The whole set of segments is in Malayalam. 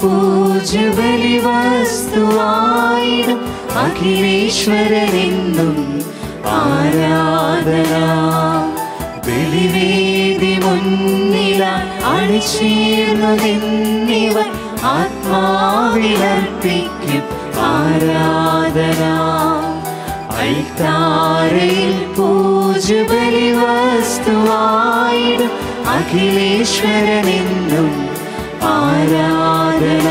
പൂജബലി വസ്തുവായിടും അഖിലേശ്വരനെന്നും ആരാധന ബലിവേദി മുന്നിലായി അണിചേർന്നു നിന്നിവർ ആത്മാവിലർപ്പിക്കും ആരാധന അൽത്താരയിൽ പൂജബലി വസ്തുവായിടും അഖിലേശ്വരനെന്നും ആരാധന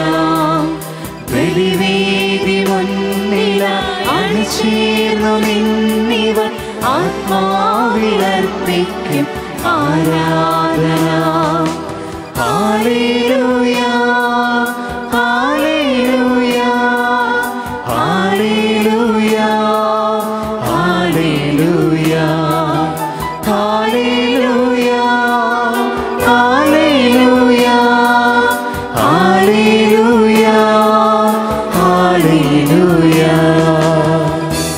ബലിവേദി മുന്നില അണിചേർന്നു നിന്നിവർ ആത്മാവിലർപ്പിക്കും ആരാധന ഹാലേലൂയ ഹാലേലൂയ ഹാലേലൂയ ഹാലേലൂയ ഹാലേലൂയ ഹാലേലൂയ ഹാലേലൂയ ഹാലേലൂയ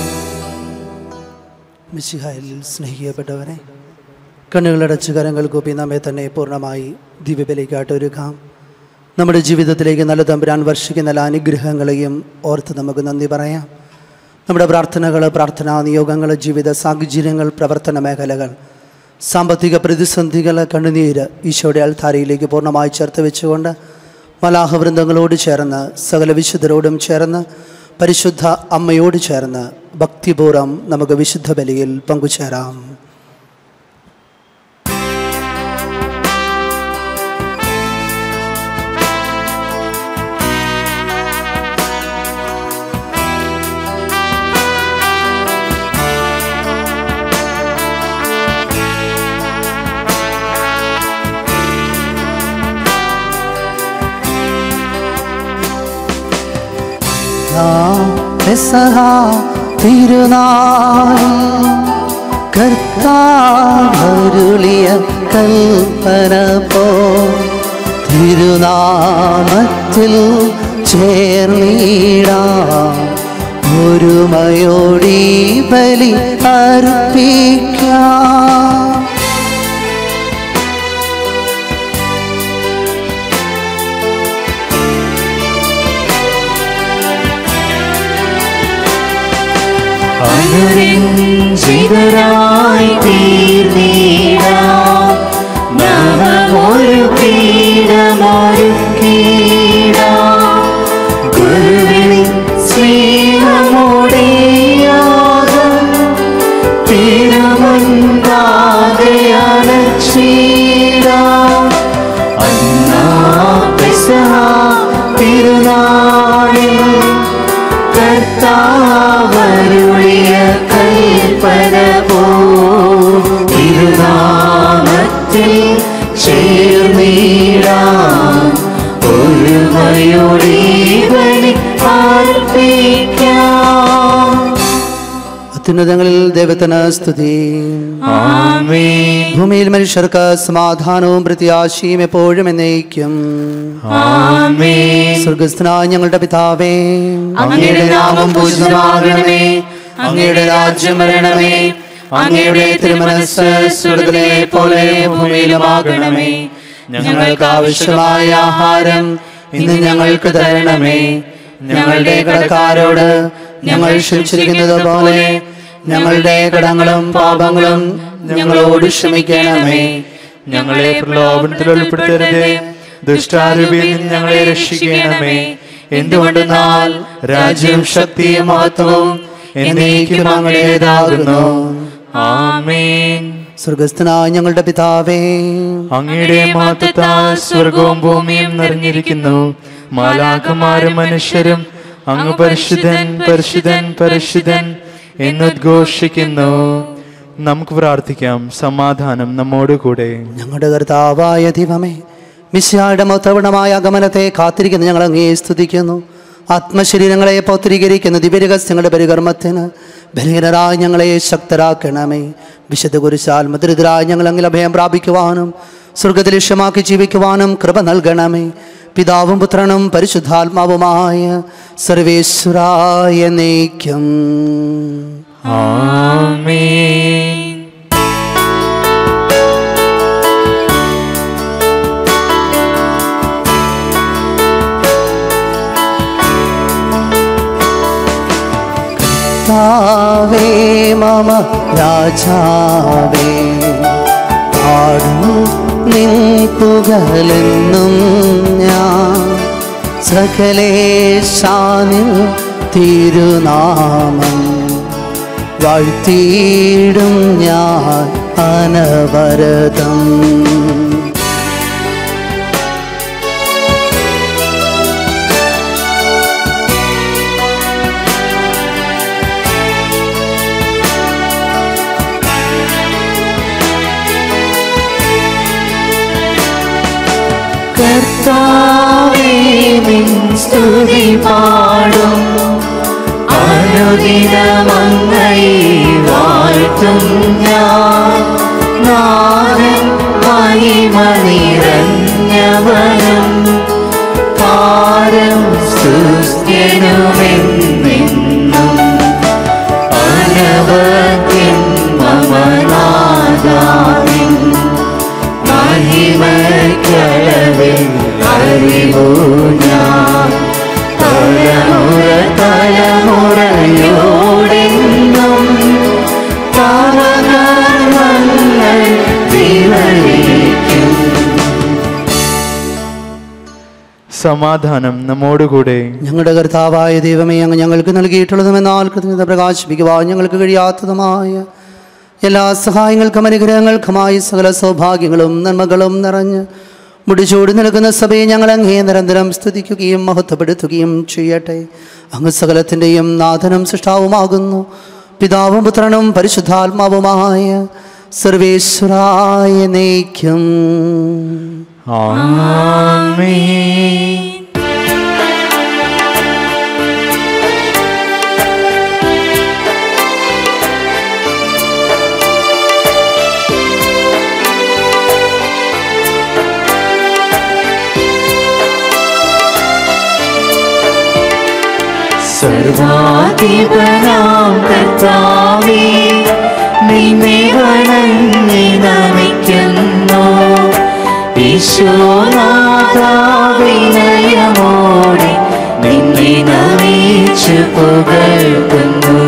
മിശിഹായിൽ സ്നേഹിക്കപ്പെട്ടവരെ കണ്ണുകളടച്ച് കരങ്ങൾ കൂപ്പി നമ്മെ തന്നെ പൂർണ്ണമായി ദിവ്യബലിക്കായിട്ട് ഒരുക്കാം നമ്മുടെ ജീവിതത്തിലേക്ക് നല്ല തമ്പുരാൻ വർഷിക്കുന്ന എല്ലാ അനുഗ്രഹങ്ങളെയും ഓർത്ത് നമുക്ക് നന്ദി പറയാം നമ്മുടെ പ്രാർത്ഥനകൾ പ്രാർത്ഥനാ നിയോഗങ്ങൾ ജീവിത സാഹചര്യങ്ങൾ പ്രവർത്തന മേഖലകൾ സാമ്പത്തിക പ്രതിസന്ധികൾ കണ്ണുനീര് ഈശോയുടെ അൽത്താരയിലേക്ക് പൂർണ്ണമായി ചേർത്ത് വെച്ചുകൊണ്ട് മലാഹവൃന്ദങ്ങളോട് ചേർന്ന് സകല വിശുദ്ധരോടും ചേർന്ന് പരിശുദ്ധ അമ്മയോട് ചേർന്ന് ഭക്തിപൂർവ്വം നമുക്ക് വിശുദ്ധ ബലിയിൽ പങ്കുചേരാം പെസഹ തിരുനാൾ കർത്താവരുളിയ കൽപ്പന പോ തിരുനാമത്തിൽ ചേർന്നിടാം ഒരുമയോടി ബലി അർപ്പിക്കാം അനുരഞ്ജിതരായി തീർന്നീടാം നവമൊരു പീഠമൊരു കീടാം ഗുരുവിളി സ്നേഹമോടെയാകും തിരുമുൻപാകെ അലച്ചീടാം അന്നാ പെസഹ തിരുനാളിൽ കർത്താവരുളിയ കൽപ്പന പോ തിരുനാമത്തിൽ ചേർന്നിടാം ഒരുമയോടെ ബലി അർപ്പിക്കാം അത്യുന്നതങ്ങളിൽ ദൈവത്തിന് സ്തുതി ആമേൻ ഭൂമിയിൽ മനുഷ്യർക്ക് സമാധാനവും പ്രത്യാശയും എപ്പോഴും എന്നേക്കും ആമേൻ സ്വർഗസ്ഥനായ ഞങ്ങളുടെ പിതാവേ അങ്ങയുടെ നാമം പൂജിതമാകണമേ അങ്ങയുടെ രാജ്യം വരണമേ അങ്ങയുടെ തിരുമനസ് സ്വർഗത്തിലെ പോലെ ഭൂമിയിലുമാകണമേ ഞങ്ങൾക്ക് ആവശ്യമായ ആഹാരം ഇന്ന് ഞങ്ങൾക്ക് തരണമേ ഞങ്ങളുടെ കടക്കാരോട് ഞങ്ങൾ ക്ഷമിച്ചിരിക്കുന്നത് പോലെ ഞങ്ങളുടെ കടങ്ങളും പാപങ്ങളും ഞങ്ങളോട് ക്ഷമിക്കണമേ ഞങ്ങളെ പ്രലോഭനത്തിൽ ഉൾപ്പെടുത്തരുതേ ദുഷ്ടാരൂപിയിൽ നിന്ന് ഞങ്ങളെ രക്ഷിക്കണമേ എന്തുകൊണ്ടെന്നാൽ രാജ്യം ശക്തിയും മഹത്വവും എന്നേക്കും അങ്ങടേതാകുന്നു ആമേൻ സ്വർഗസ്ഥനായ ഞങ്ങളുടെ പിതാവേ അങ്ങയുടെ മഹത്വത്താൽ സ്വർഗവും ഭൂമിയും നിറഞ്ഞിരിക്കുന്നു മാലാഖമാരും മനുഷ്യരും അങ്ങ് പരിശുദ്ധൻ പരിശുദ്ധൻ പരിശുദ്ധൻ എന്നുദ്ഘോഷിക്കുന്നു നമുക്ക് പ്രാർത്ഥിക്കാം സമാധാനം നമ്മോടുകൂടെ ഞങ്ങളുടെ കർത്താവായ ദൈവമേ മിശ്യായുടെ മൊത്തവണമായ agമനത്തെ കാത്തിരിക്കുന്ന ഞങ്ങൾ അങ്ങേ സ്തുതിക്കുന്നു ആത്മശരീരങ്ങളെ പൗത്രീകരിക്കുന്ന ദിവ്യരഹസ്യങ്ങളുടെ പരികർമ്മത്തിന് ബലഹീനരായ ഞങ്ങളെ ശക്തരാക്കണമേ വിശുദ്ധ കുരിശാൽ മുദ്രിതരായ ഞങ്ങൾ അങ്ങിൽ അഭയം പ്രാപിക്കുവാനും സ്വർഗത്തിൽ ലക്ഷ്യമാക്കി ജീവിക്കുവാനും കൃപ നൽകണമേ പിതാവും പുത്രനും പരിശുദ്ധാത്മാവുമായ സർവേശ്വരായ നയിക്കും ആമേൻ കർത്താവേ മമ രാജാവേ പാടും നിൻ പുകലെന്നും ഞാൻ സകലേശാനിൽ തിരുനാമം വാഴ്ത്തിയിടും ഞാൻ അനവരതം കർത്താവേ നിൻ സ്തുതി പാടും അനുദിനമങ്ങൈ വാഴ്ത്തും ഞാൻ നാഥൻ മഹിമ നിറഞ്ഞവനും പാരം സ്തുത്യനുമെന്നെന്നും അനവധ്യൻ മമനാദാനിൻ മഹിമക്കളവിൽ അറിവു ഞാൻ തലമുറ തലമുറയോടെന്നും പാവകർമ്മങ്ങൾ വിവരിക്കും സമാധാനം നമ്മോടുകൂടെ ഞങ്ങളുടെ കർത്താവായ ദൈവമേ അങ്ങ് ഞങ്ങൾക്ക് നൽകിയിട്ടുള്ളതുമെന്നാൽ കൃതജ്ഞത പ്രകാശിപ്പിക്കുവാൻ ഞങ്ങൾക്ക് കഴിയാത്തതുമായ എല്ലാ സഹായങ്ങൾക്കും അനുഗ്രഹങ്ങൾക്കുമായി സകല സൗഭാഗ്യങ്ങളും നന്മകളും നിറഞ്ഞ് മുടിച്ചൂടി നിൽക്കുന്ന സഭയെ ഞങ്ങൾ അങ്ങേ നിരന്തരം സ്തുതിക്കുകയും മഹത്വപ്പെടുത്തുകയും ചെയ്യട്ടെ അങ്ങ് സകലത്തിൻ്റെയും നാഥനും സൃഷ്ടാവുമാകുന്നു പിതാവും പുത്രനും പരിശുദ്ധാത്മാവുമായ സർവേശ്വരായ നയിക്കും ആമേൻ സർവാധിപനാം കർത്താവേ നിന്നെ വണങ്ങി നമിക്കുന്നു വിശ്വനാഥാവിനയമോടെ നിന്നെ നമിച്ചു പുകഴ്ത്തുന്നു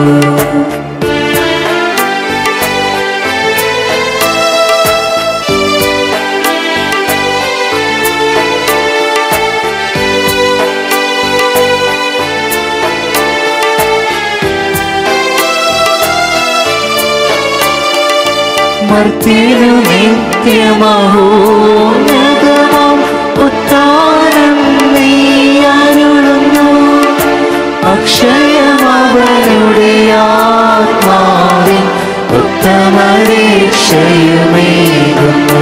മർത്തിനു നിത്യമഹോന്നതമാം ഉത്താനം നീ അരുളുന്നു അക്ഷയമവരുടെ ആത്മാവിൻ ഉത്തമരക്ഷയുമേകുന്നു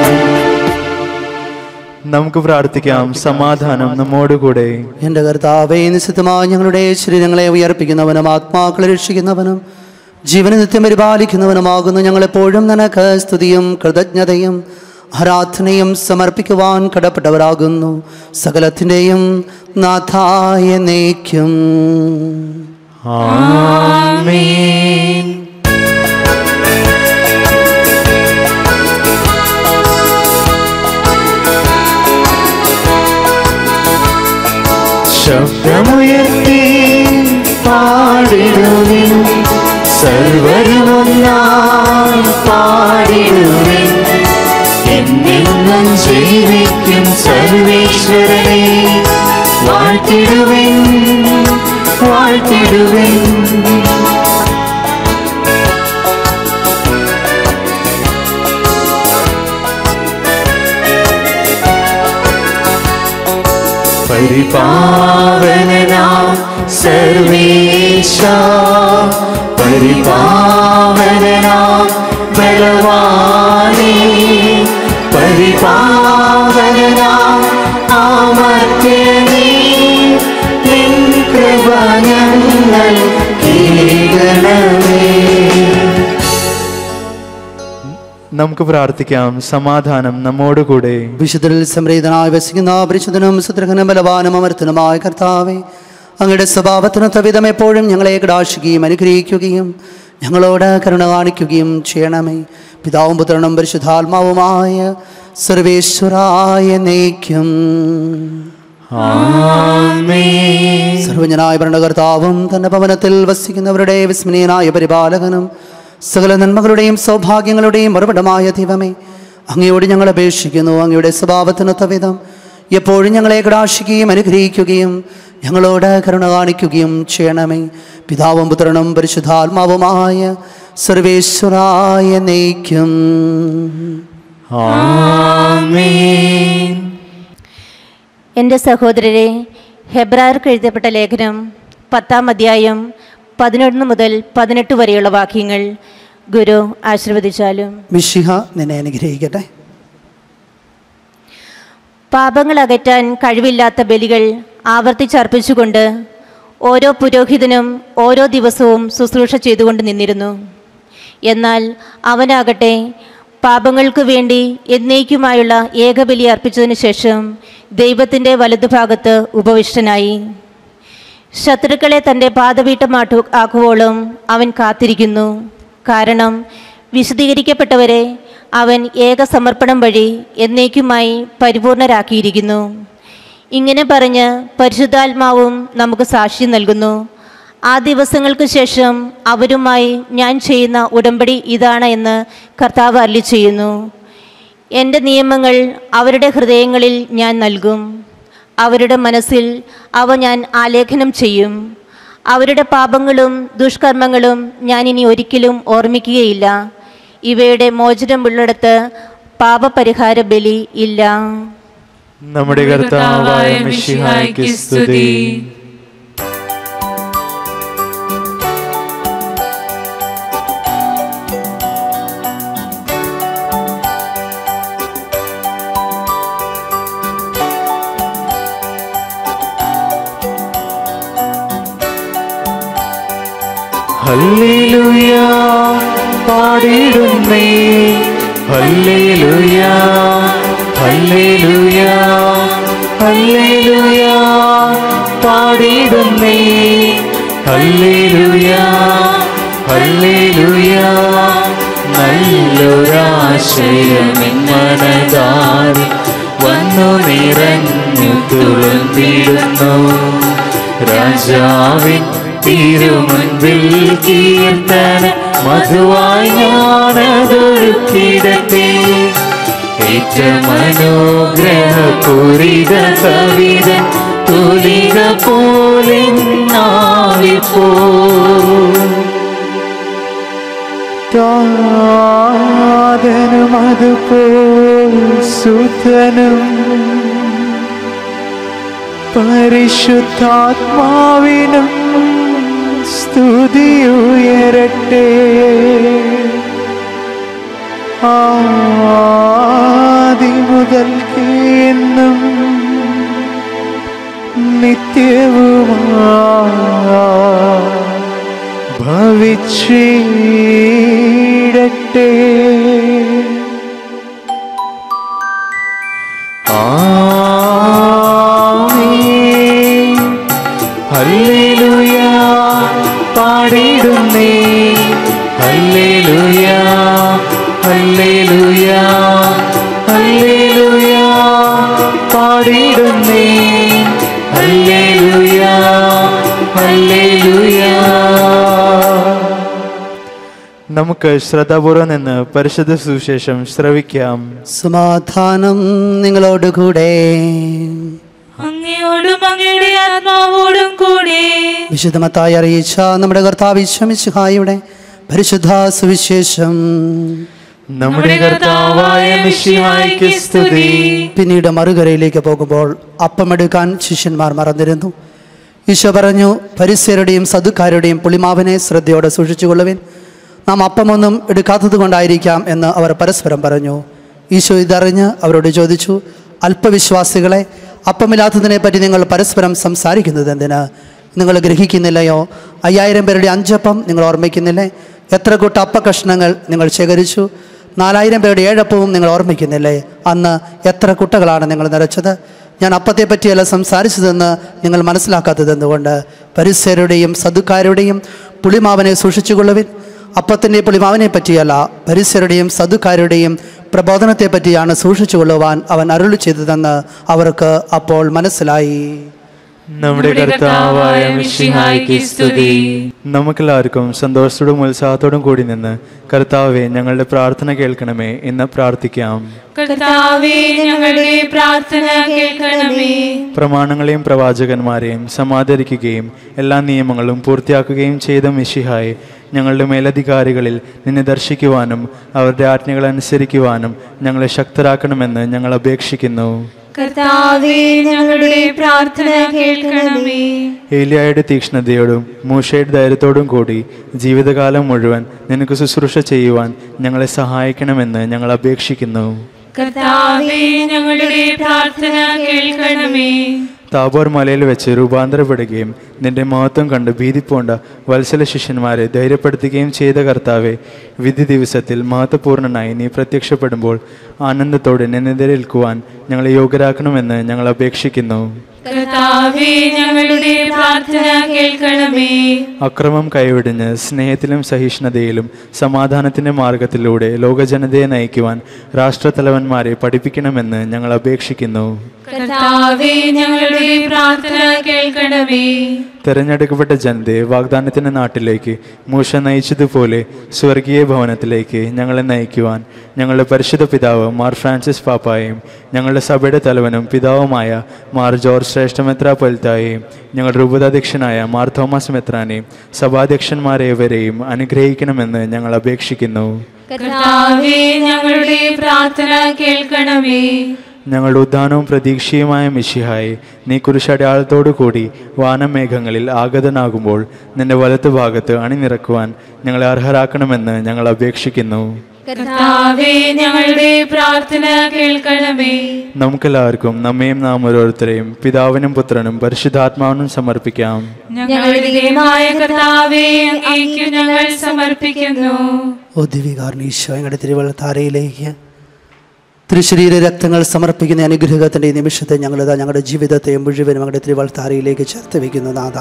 നമുക്ക് പ്രാർത്ഥിക്കാം സമാധാനം നമ്മോടുകൂടെ എൻ്റെ കർത്താവേ നിശ്ചിതമായി ഞങ്ങളുടെ ശരീരങ്ങളെ ഉയർപ്പിക്കുന്നവനും ആത്മാക്കളെ രക്ഷിക്കുന്നവനും ജീവനെ നിത്യം പരിപാലിക്കുന്നവനുമാകുന്നു ഞങ്ങളെപ്പോഴും നിനക്ക് സ്തുതിയും കൃതജ്ഞതയും ആരാധനയും സമർപ്പിക്കുവാൻ കടപ്പെട്ടവരാകുന്നു സകലത്തിൻ്റെയും നാഥായ നയിക്കും ആമേൻ ശബ്ദമുയർത്തി പാടിടുവിൻ സർവരുമൊന്നായി പാടിടുവിൻ എന്നെന്നും ജീവിക്കും സർവേശ്വരനെ വാഴ്ത്തിടുവിൻ വാഴ്ത്തിടുവിൻ പരിപാവനാം സർവേശ പരിപാവനാം ബലവാനേ പരിപാവനാം ആമർത്യനേ നിൻ കൃപ ഞങ്ങൾ കീഴണമേ നമുക്ക് പ്രാർത്ഥിക്കാം സമാധാനം നമ്മോടുകൂടെ വിശുദ്ധരിൽ സംപ്രീതനായി വസിക്കുന്ന പരിശുദ്ധനും സുദ്രഹനും ബലവാനും അമർത്തനുമായ കർത്താവെ അങ്ങയുടെ സ്വഭാവത്തിനൊത്ത വിധം എപ്പോഴും ഞങ്ങളെ കടാശിക്കുകയും അനുഗ്രഹിക്കുകയും ഞങ്ങളോട് കരുണ കാണിക്കുകയും ചെയ്യണമേ പിതാവും പുത്രനും പരിശുദ്ധാത്മാവുമായ സർവേശ്വരായ നയിക്കും ആമേൻ സർവജ്ഞനായ ഭരണകർത്താവും തന്റെ ഭവനത്തിൽ വസിക്കുന്നവരുടെ വിസ്മനീയനായ പരിപാലകനും സകല നന്മകളുടെയും സൗഭാഗ്യങ്ങളുടെയും മറുപടമായ ദൈവമേ അങ്ങയോട് ഞങ്ങൾ അപേക്ഷിക്കുന്നു അങ്ങയുടെ സ്വഭാവത്തിനൊത്ത വിധം എപ്പോഴും ഞങ്ങളെ കടാക്ഷിക്കുകയും അനുഗ്രഹിക്കുകയും ഞങ്ങളോട് കരുണ കാണിക്കുകയും ചെയ്യണമേ പിതാവും പുത്രനും പരിശുദ്ധാത്മാവുമായ സർവേശ്വരായ നയിക്കും ആമേൻ എൻ്റെ സഹോദരരെ ഹെബ്രായർക്ക് എഴുതപ്പെട്ട ലേഖനം പത്താം അധ്യായം പതിനൊന്ന് മുതൽ പതിനെട്ട് വരെയുള്ള വാക്യങ്ങൾ ഗുരു ആശീർവദിച്ചാലും മിഷിഹ നിന്നെ അനുഗ്രഹിക്കട്ടെ പാപങ്ങൾ അകറ്റാൻ കഴിവില്ലാത്ത ബലികൾ ആവർത്തിച്ചർപ്പിച്ചുകൊണ്ട് ഓരോ പുരോഹിതനും ഓരോ ദിവസവും ശുശ്രൂഷ ചെയ്തുകൊണ്ട് നിന്നിരുന്നു എന്നാൽ അവനാകട്ടെ പാപങ്ങൾക്ക് വേണ്ടി എന്നേക്കുമായുള്ള ഏകബലി അർപ്പിച്ചതിനു ശേഷം ദൈവത്തിൻ്റെ വലതുഭാഗത്ത് ഉപവിഷ്ടനായി ശത്രുക്കളെ തൻ്റെ പാതവീട്ടമാട്ടു ആക്കുവോളം അവൻ കാത്തിരിക്കുന്നു കാരണം വിശദീകരിക്കപ്പെട്ടവരെ അവൻ ഏക സമർപ്പണം വഴി എന്നേക്കുമായി പരിപൂർണരാക്കിയിരിക്കുന്നു ഇങ്ങനെ പറഞ്ഞ് പരിശുദ്ധാത്മാവും നമുക്ക് സാക്ഷ്യം നൽകുന്നു ആ ദിവസങ്ങൾക്ക് ശേഷം അവരുമായി ഞാൻ ചെയ്യുന്ന ഉടമ്പടി ഇതാണ് എന്ന് കർത്താവ് അരളി ചെയ്യുന്നു എൻ്റെ നിയമങ്ങൾ അവരുടെ ഹൃദയങ്ങളിൽ ഞാൻ നൽകും അവരുടെ മനസ്സിൽ അവ ഞാൻ ആലേഖനം ചെയ്യും അവരുടെ പാപങ്ങളും ദുഷ്കർമ്മങ്ങളും ഞാൻ ഇനി ഒരിക്കലും ഓർമ്മിക്കുകയില്ല ഇവയുടെ മോചനമുള്ളിടത്ത് പാപപരിഹാര ബലി ഇല്ല നമ്മുടെ കർത്താവായ മിശിഹായ്ക്ക് സ്തുതി ഹല്ലേലൂയ പാടിടുന്നേ ഹല്ലേലൂയ ഹല്ലേലൂയ ഹല്ലേലൂയ പാടിടുന്നേ ഹല്ലേലൂയ ഹല്ലേലൂയ നല്ലൊരാശയമെന്മനതാരി വന്നു നിറഞ്ഞു തുളുമ്പിടുന്നു രാജാവിൻ തിരുമുൻപിൽ കീർത്തന മധുവായി ഞാനതൊരുക്കിടത്തെ ഏറ്റ മനോഗ്രഹപൂരിത കവിത തുലിക പോലെ നാവിപ്പോ താതനും അതുപോൽ സുതനും പരിശുദ്ധാത്മാവിനും സ്തുതിയുയരട്ടെ ആദി മുതൽ എന്നും നിത്യവുമാ ഭവിച്ചിടട്ടെ ആമേൻ ഹല്ലേലൂയ പാടിടുന്നേ ഹല്ലേലൂയ ഹല്ലേലൂയ ഹല്ലേലൂയ പാടിടുന്നേ ഹല്ലേലൂയ ഹല്ലേലൂയ നമുക്ക് ശ്രദ്ധാപൂർവം നിന്ന് പരിശുദ്ധ സുവിശേഷം ശ്രവിക്കാം സമാധാനം നിങ്ങളോടുകൂടെ അങ്ങയോടും അങ്ങയുടെ ആത്മാവോടും കൂടെ വിശുദ്ധമത്തായി അറിയിച്ച നമ്മുടെ കർത്താവ് ഈശ്വമിശുഹായുടെ പരിശുദ്ധ സുവിശേഷം നമ്മുടെ കർത്താവായ മിശിഹായ്ക്ക് സ്തുതി പിന്നീട് മറുകരയിലേക്ക് പോകുമ്പോൾ അപ്പമെടുക്കാൻ ശിഷ്യന്മാർ മറന്നിരുന്നു ഈശോ പറഞ്ഞു പരിസരുടെയും സദുക്കാരുടെയും പുളിമാവിനെ ശ്രദ്ധയോടെ സൂക്ഷിച്ചുകൊള്ളുവിൻ നാം അപ്പമൊന്നും എടുക്കാത്തത് കൊണ്ടായിരിക്കാം എന്ന് അവർ പരസ്പരം പറഞ്ഞു ഈശോ ഇതറിഞ്ഞ് അവരോട് ചോദിച്ചു അല്പവിശ്വാസികളെ അപ്പമില്ലാത്തതിനെ പറ്റി നിങ്ങൾ പരസ്പരം സംസാരിക്കുന്നത് എന്തിന് നിങ്ങൾ ഗ്രഹിക്കുന്നില്ലയോ അയ്യായിരം പേരുടെ അഞ്ചപ്പം നിങ്ങൾ ഓർമ്മിക്കുന്നില്ലേ എത്ര കൂട്ട അപ്പകഷ്ണങ്ങൾ നിങ്ങൾ ശേഖരിച്ചു നാലായിരം പേരുടെ ഏഴപ്പവും നിങ്ങൾ ഓർമ്മിക്കുന്നില്ലേ അന്ന് എത്ര കുട്ടകളാണ് നിങ്ങൾ നിറച്ചത് ഞാൻ അപ്പത്തെ പറ്റിയല്ല സംസാരിച്ചതെന്ന് നിങ്ങൾ മനസ്സിലാക്കാത്തത് എന്തുകൊണ്ട് പരിസരുടെയും സദുക്കാരുടെയും പുളിമാവനെ സൂക്ഷിച്ചുകൊള്ളുവിൻ അപ്പത്തിൻ്റെ പുളിമാവിനെ പറ്റിയല്ല പരിസരുടെയും സദുക്കാരുടെയും പ്രബോധനത്തെ പറ്റിയാണ് സൂക്ഷിച്ചുകൊള്ളുവാൻ അവൻ അരുളി ചെയ്തതെന്ന് അവർക്ക് അപ്പോൾ മനസ്സിലായി നമ്മുടെ കർത്താവായ മിശിഹായ്ക്ക് സ്തുതി നമുക്കെല്ലാവർക്കും സന്തോഷത്തോടും ഉത്സാഹത്തോടും കൂടി നിന്ന് കർത്താവെ ഞങ്ങളുടെ പ്രാർത്ഥന കേൾക്കണമേ എന്ന് പ്രാർത്ഥിക്കാം കർത്താവേ ഞങ്ങളുടെ പ്രാർത്ഥന കേൾക്കണമേ പ്രമാണങ്ങളെയും പ്രവാചകന്മാരെയും സമാദരിക്കുകയും എല്ലാ നിയമങ്ങളും പൂർത്തിയാക്കുകയും ചെയ്ത മിശിഹായെ ഞങ്ങളുടെ മേലധികാരികളിൽ നിന്നെ ദർശിക്കുവാനും അവരുടെ ആജ്ഞകൾ അനുസരിക്കുവാനും ഞങ്ങളെ ശക്തരാക്കണമെന്ന് ഞങ്ങൾ അപേക്ഷിക്കുന്നു കർത്താവേ ഞങ്ങളുടെ പ്രാർത്ഥന കേൾക്കണമേ ഏലിയായുടെ തീക്ഷ്ണതയോടും മൂഷയുടെ ധൈര്യത്തോടും കൂടി ജീവിതകാലം മുഴുവൻ നിനക്ക് ശുശ്രൂഷ ചെയ്യുവാൻ ഞങ്ങളെ സഹായിക്കണമെന്ന് ഞങ്ങൾ അപേക്ഷിക്കുന്നു കർത്താവേ ഞങ്ങളുടെ പ്രാർത്ഥന കേൾക്കണമേ താബോർ മലയിൽ വെച്ച് രൂപാന്തരപ്പെടുകയും നിന്റെ മഹത്വം കണ്ട് ഭീതിപ്പോണ്ട വത്സല ശിഷ്യന്മാരെ ധൈര്യപ്പെടുത്തുകയും ചെയ്ത കർത്താവെ വിധി ദിവസത്തിൽ മഹത്വപൂർണനായി നീ പ്രത്യക്ഷപ്പെടുമ്പോൾ ആനന്ദത്തോടെ നിന്നെതിരേൽക്കുവാൻ ഞങ്ങളെ യോഗ്യരാക്കണമെന്ന് ഞങ്ങൾ അപേക്ഷിക്കുന്നു കർത്താവേ ഞങ്ങളുടെ പ്രാർത്ഥന കേൾക്കണമേ അക്രമം കൈവിടിഞ്ഞ് സ്നേഹത്തിലും സഹിഷ്ണുതയിലും സമാധാനത്തിന്റെ മാർഗത്തിലൂടെ ലോകജനതയെ നയിക്കുവാൻ രാഷ്ട്രത്തലവന്മാരെ പഠിപ്പിക്കണമെന്ന് ഞങ്ങൾ അപേക്ഷിക്കുന്നു കർത്താവേ ഞങ്ങളുടെ പ്രാർത്ഥന കേൾക്കണമേ തെരഞ്ഞെടുക്കപ്പെട്ട ജനതയെ വാഗ്ദാനത്തിന്റെ നാട്ടിലേക്ക് മൂഷ നയിച്ചതുപോലെ സ്വർഗീയ ഭവനത്തിലേക്ക് ഞങ്ങളെ നയിക്കുവാൻ ഞങ്ങളുടെ പരിശുദ്ധ പിതാവ് മാർ ഫ്രാൻസിസ് പാപ്പായെയും ഞങ്ങളുടെ സഭയുടെ തലവനും പിതാവുമായ മാർ ജോർജ് ശ്രേഷ്ഠ മെത്രാപ്പൊലിത്തായെയും ഞങ്ങളുടെ രൂപതാധ്യക്ഷനായ മാർ തോമസ് മെത്രാനെയും സഭാധ്യക്ഷന്മാരേവരെയും അനുഗ്രഹിക്കണമെന്ന് ഞങ്ങൾ അപേക്ഷിക്കുന്നു കർത്താവേ ഞങ്ങളുടെ പ്രാർത്ഥന കേൾക്കണമേ ഞങ്ങളുടെ ഉദ്ധാനവും പ്രതീക്ഷയുമായ മിശിഹായി നീ കുരിശടയാളത്തോടു കൂടി വാനമേഘങ്ങളിൽ ആഗതനാകുമ്പോൾ നിന്റെ വലത്ത് ഭാഗത്ത് അണിനിരക്കുവാൻ ഞങ്ങളെ അർഹരാക്കണമെന്ന് ഞങ്ങൾ അപേക്ഷിക്കുന്നു കർത്താവേ ഞങ്ങളുടെ പ്രാർത്ഥന കേൾക്കണമേ നമുക്കെല്ലാവർക്കും നമ്മയും നാം ഓരോരുത്തരെയും പിതാവിനും പുത്രനും പരിശുദ്ധാത്മാവിനും സമർപ്പിക്കാം ഞങ്ങളുടെ ദൈവമായ കർത്താവേ അങ്ങേക്ക് ഞങ്ങൾ സമർപ്പിക്കുന്നു ഓ ദിവികാർണീശോ ഞങ്ങളുടെ തിരുവള്ളത്താരയിലേക്ക് തിരുശരീര രക്തങ്ങൾ സമർപ്പിക്കുന്ന അനുഗ്രഹത്തിൻ്റെ നിമിഷത്തെ ഞങ്ങളിതാ ഞങ്ങളുടെ ജീവിതത്തെ മുഴുവനും ഞങ്ങളുടെ തിരുവള്ളത്താരയിലേക്ക് ചേർത്ത് വയ്ക്കുന്നു നാഥ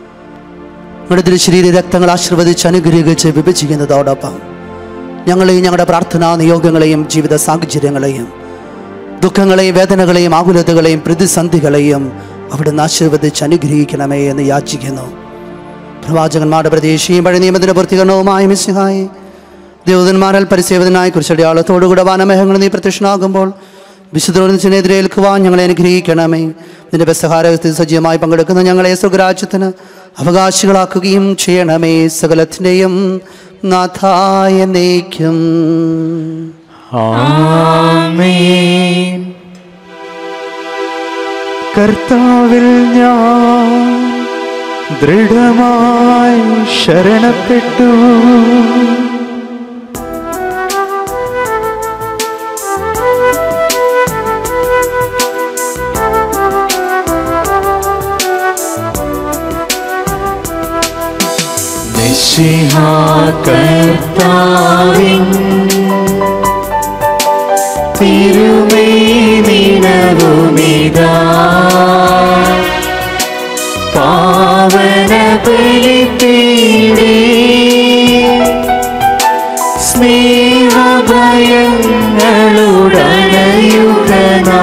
ഞങ്ങളുടെ തിരുശരീര രക്തങ്ങൾ ആശീർവദിച്ച് അനുഗ്രഹിച്ച് വിഭജിക്കുന്നതോടൊപ്പം ഞങ്ങളെയും ഞങ്ങളുടെ പ്രാർത്ഥനാ നിയോഗങ്ങളെയും ജീവിത സാഹചര്യങ്ങളെയും ദുഃഖങ്ങളെയും വേദനകളെയും ആകുലതകളെയും പ്രതിസന്ധികളെയും അവിടുന്ന് ആശീർവദിച്ച് അനുഗ്രഹിക്കണമേ എന്ന് യാചിക്കുന്നു പ്രവാചകന്മാരുടെ പ്രതീക്ഷയും പഴയ നിയമത്തിന്റെ പൂർത്തീകരണവുമായ മിസ്സിഹായി ദേവതന്മാരാൽ പരിസേവതനായ കുറിച്ചടയാളത്തോടുകൂടെ വാനമേഹങ്ങൾ നീ പ്രത്യക്ഷനാകുമ്പോൾ വിശുദ്ധനെതിരേൽക്കുവാൻ ഞങ്ങളെ അനുഗ്രഹിക്കണമേ നിന്റെ ബസഹാരത്തിൽ സജീവമായി പങ്കെടുക്കുന്ന ഞങ്ങളെ സ്വർഗരാജ്യത്തിന് അവകാശികളാക്കുകയും ചെയ്യണമേ സകലത്തിൻ്റെയും നാഥായ നയിക്കും ആമേൻ കർത്താവിൽ ഞാൻ ദൃഢമായി ശരണപ്പെട്ടു നിശിഹാ കർത്താവിൻ തിരുമേനിനവുമിതാ പാവന ബലിപീഠേ സ്നേഹഭയങ്ങളുടനയുഗനാ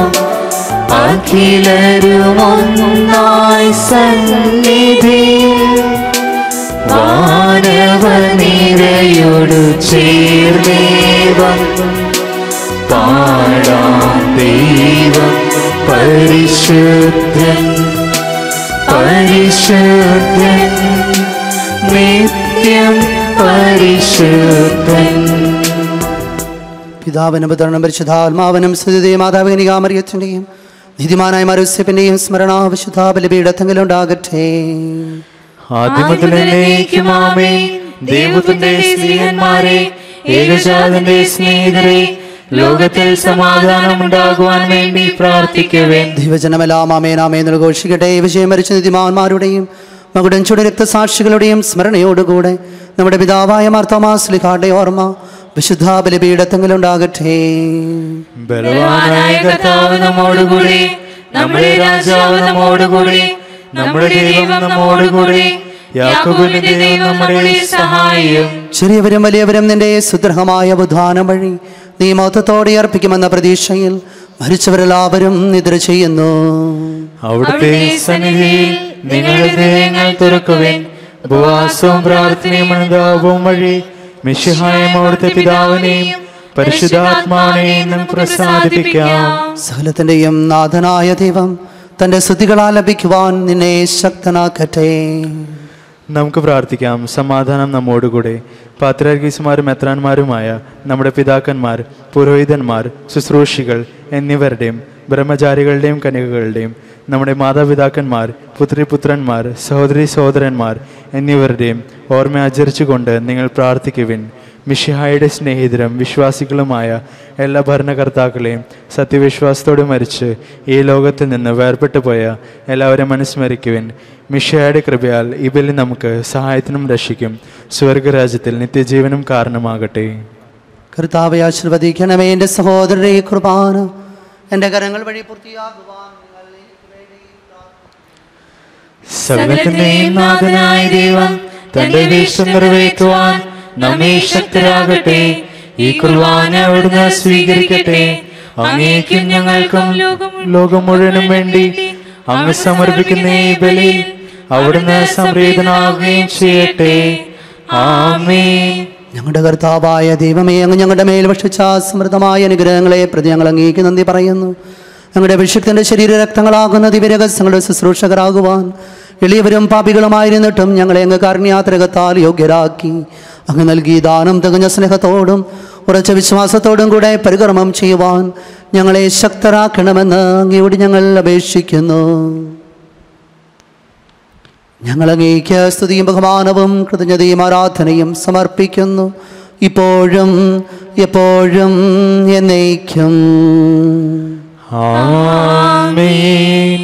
അഖിലരുമൊന്നായി സന്നിധി വാനവനിരയോടു ചേർന്നേവം പാടാം ദൈവം പരിശുദ്ധൻ പരിശുദ്ധൻ നിത്യം പരിശുദ്ധൻ പിതാവിനും പുത്രനും പരിശുദ്ധാത്മാവനും സ്ഥിതി മാതാവിനികാമറിയത്തിൻ്റെയും നീതിമാനായ മരുസ്യപ്പിൻ്റെയും സ്മരണ വിശുദ്ധ ബലിപീഠത്തെങ്കിലുണ്ടാകട്ടെ ആദ്യമതിലേക്കുമാമേ ദൈവത്തിന്റെ സ്നേഹന്മാരെ ഏകജാതന്റെ സ്നേഹിതരെ ലോകത്തിൽ സമാധാനം ഉണ്ടാകുവാൻ വേണ്ടി പ്രാർത്ഥിക്കുവേൻ ദൈവജനമെല്ലാം ആമേനാമേ നിർഘോഷിക്കട്ടെ വിജയം മരിച്ച നീതിമാന്മാരുടെയും മകുടൻ ചുട രക്തസാക്ഷികളുടെയും സ്മരണയോടുകൂടെ നമ്മുടെ പിതാവായ മാർത്തോമാസ്ലിഖാടെ ഓർമ്മ വിശുദ്ധ ബലിപീഠത്തെങ്കിലുണ്ടാകട്ടെ ബലവാനായ കർത്താവ് നമ്മോടുകൂടി നമ്മുടെ രാജാവ് നമ്മോടുകൂടി നമ്മുടെ ദൈവം നമ്മോടുകൂടി യാക്കോബിന്റെ ദൈവം നമ്മുടെ സഹായം ചെറിയവരും വലിയവരും നിന്റെ സുദൃഢമായ ഉദ്ധാനം വഴി നീ മൊത്തത്തോടെ അർപ്പിക്കുമെന്ന പ്രതീക്ഷയിൽ മരിച്ചവരെല്ലാവരും നിദ്ര ചെയ്യുന്നു അവിടുത്തെ സന്നിധിയിൽ നിങ്ങളുടെ ഹൃദയങ്ങൾ തുറക്കുവിൻ ഉപവാസവും പ്രാർത്ഥനയും അനുതാപവും വഴി മിശിഹായും അവിടുത്തെ പിതാവിനെയും പരിശുദ്ധാത്മാവിനെയും നമുക്ക് പ്രസാദിപ്പിക്കാം സകലത്തിൻ്റെയും നാഥനായ ദൈവം തൻ്റെ സ്തുതികളാൽ ലഭിക്കുവാൻ നിന്നെ ശക്തനാക്കട്ടെ നമുക്ക് പ്രാർത്ഥിക്കാം സമാധാനം നമ്മോടുകൂടെ പാത്രഗീസുമാരും മെത്രാന്മാരുമായ നമ്മുടെ പിതാക്കന്മാർ പുരോഹിതന്മാർ ശുശ്രൂഷികൾ എന്നിവരുടെയും ബ്രഹ്മചാരികളുടെയും കന്യകകളുടെയും നമ്മുടെ മാതാപിതാക്കന്മാർ പുത്രിപുത്രന്മാർ സഹോദരി സഹോദരന്മാർ എന്നിവരുടെയും ഓർമ്മ ആചരിച്ചുകൊണ്ട് നിങ്ങൾ പ്രാർത്ഥിക്കുവിൻ മിഷിഹായുടെ സ്നേഹിതരും വിശ്വാസികളുമായ എല്ലാ ഭരണകർത്താക്കളെയും സത്യവിശ്വാസത്തോടെ മരിച്ച് ഈ ലോകത്തിൽ നിന്ന് വേർപെട്ടു പോയ എല്ലാവരും അനുസ്മരിക്കുവിൻ മിഷിഹായുടെ കൃപയാൽ ഈ ബലി നമുക്ക് സഹായത്തിനും രക്ഷിക്കും സ്വർഗരാജ്യത്തിൽ നിത്യജീവനും കാരണമാകട്ടെ കർത്താവെ ആശീർവദിക്കണമേ എൻ്റെ സഹോദരരെ ഈ കുർബാന എൻ്റെ കരങ്ങൾ വഴി പൂർത്തിയാകുവാൻ നിങ്ങൾ എനിക്ക് വേണ്ടി സകലത്തിന്റെയും നാഥനായ ദൈവം തന്റെ വീഷ്ടം നിറവേറ്റുവാൻ നമ്മെ ശക്തരാകട്ടെ ഈ കുർബാന അവിടുന്ന് സ്വീകരിക്കട്ടെ അങ്ങേക്കും ഞങ്ങൾക്കും ലോകം മുഴുവനും വേണ്ടി അങ്ങ് സമർപ്പിക്കുന്ന ഈ ബലിയിൽ അവിടുന്ന് സംപ്രീതനാകുകയും ചെയ്യട്ടെ ആമേൻ ഞങ്ങളുടെ കർത്താവായ ദൈവമേ അങ്ങ് ഞങ്ങളുടെ മേൽ ഭക്ഷിച്ച സമൃദ്ധമായ അനുഗ്രഹങ്ങളെ പ്രതി ഞങ്ങൾ അങ്ങേക്ക് നന്ദി പറയുന്നു ഞങ്ങളുടെ അഭിഷേകത്തിന്റെ ശരീര രക്തങ്ങളാകുന്ന ദിവ്യരഹസ്യങ്ങളുടെ ശുശ്രൂഷകരാകുവാൻ എളിയവരും പാപികളുമായിരുന്നിട്ടും ഞങ്ങളെ അങ്ങ് കാരുണ്യാത്രകത്താൽ യോഗ്യരാക്കി അങ്ങ് നൽകി ദാനം തികഞ്ഞ സ്നേഹത്തോടും ഉറച്ച വിശ്വാസത്തോടും കൂടെ പരികർമ്മം ചെയ്യുവാൻ ഞങ്ങളെ ശക്തരാക്കണമെന്ന് അങ്ങയോട് ഞങ്ങൾ അപേക്ഷിക്കുന്നു ഞങ്ങൾ അങ്ങേക്ക് സ്തുതിയും ബഹുമാനവും കൃതജ്ഞതയും ആരാധനയും സമർപ്പിക്കുന്നു ഇപ്പോഴും എപ്പോഴും എന്നേക്കും ആമേൻ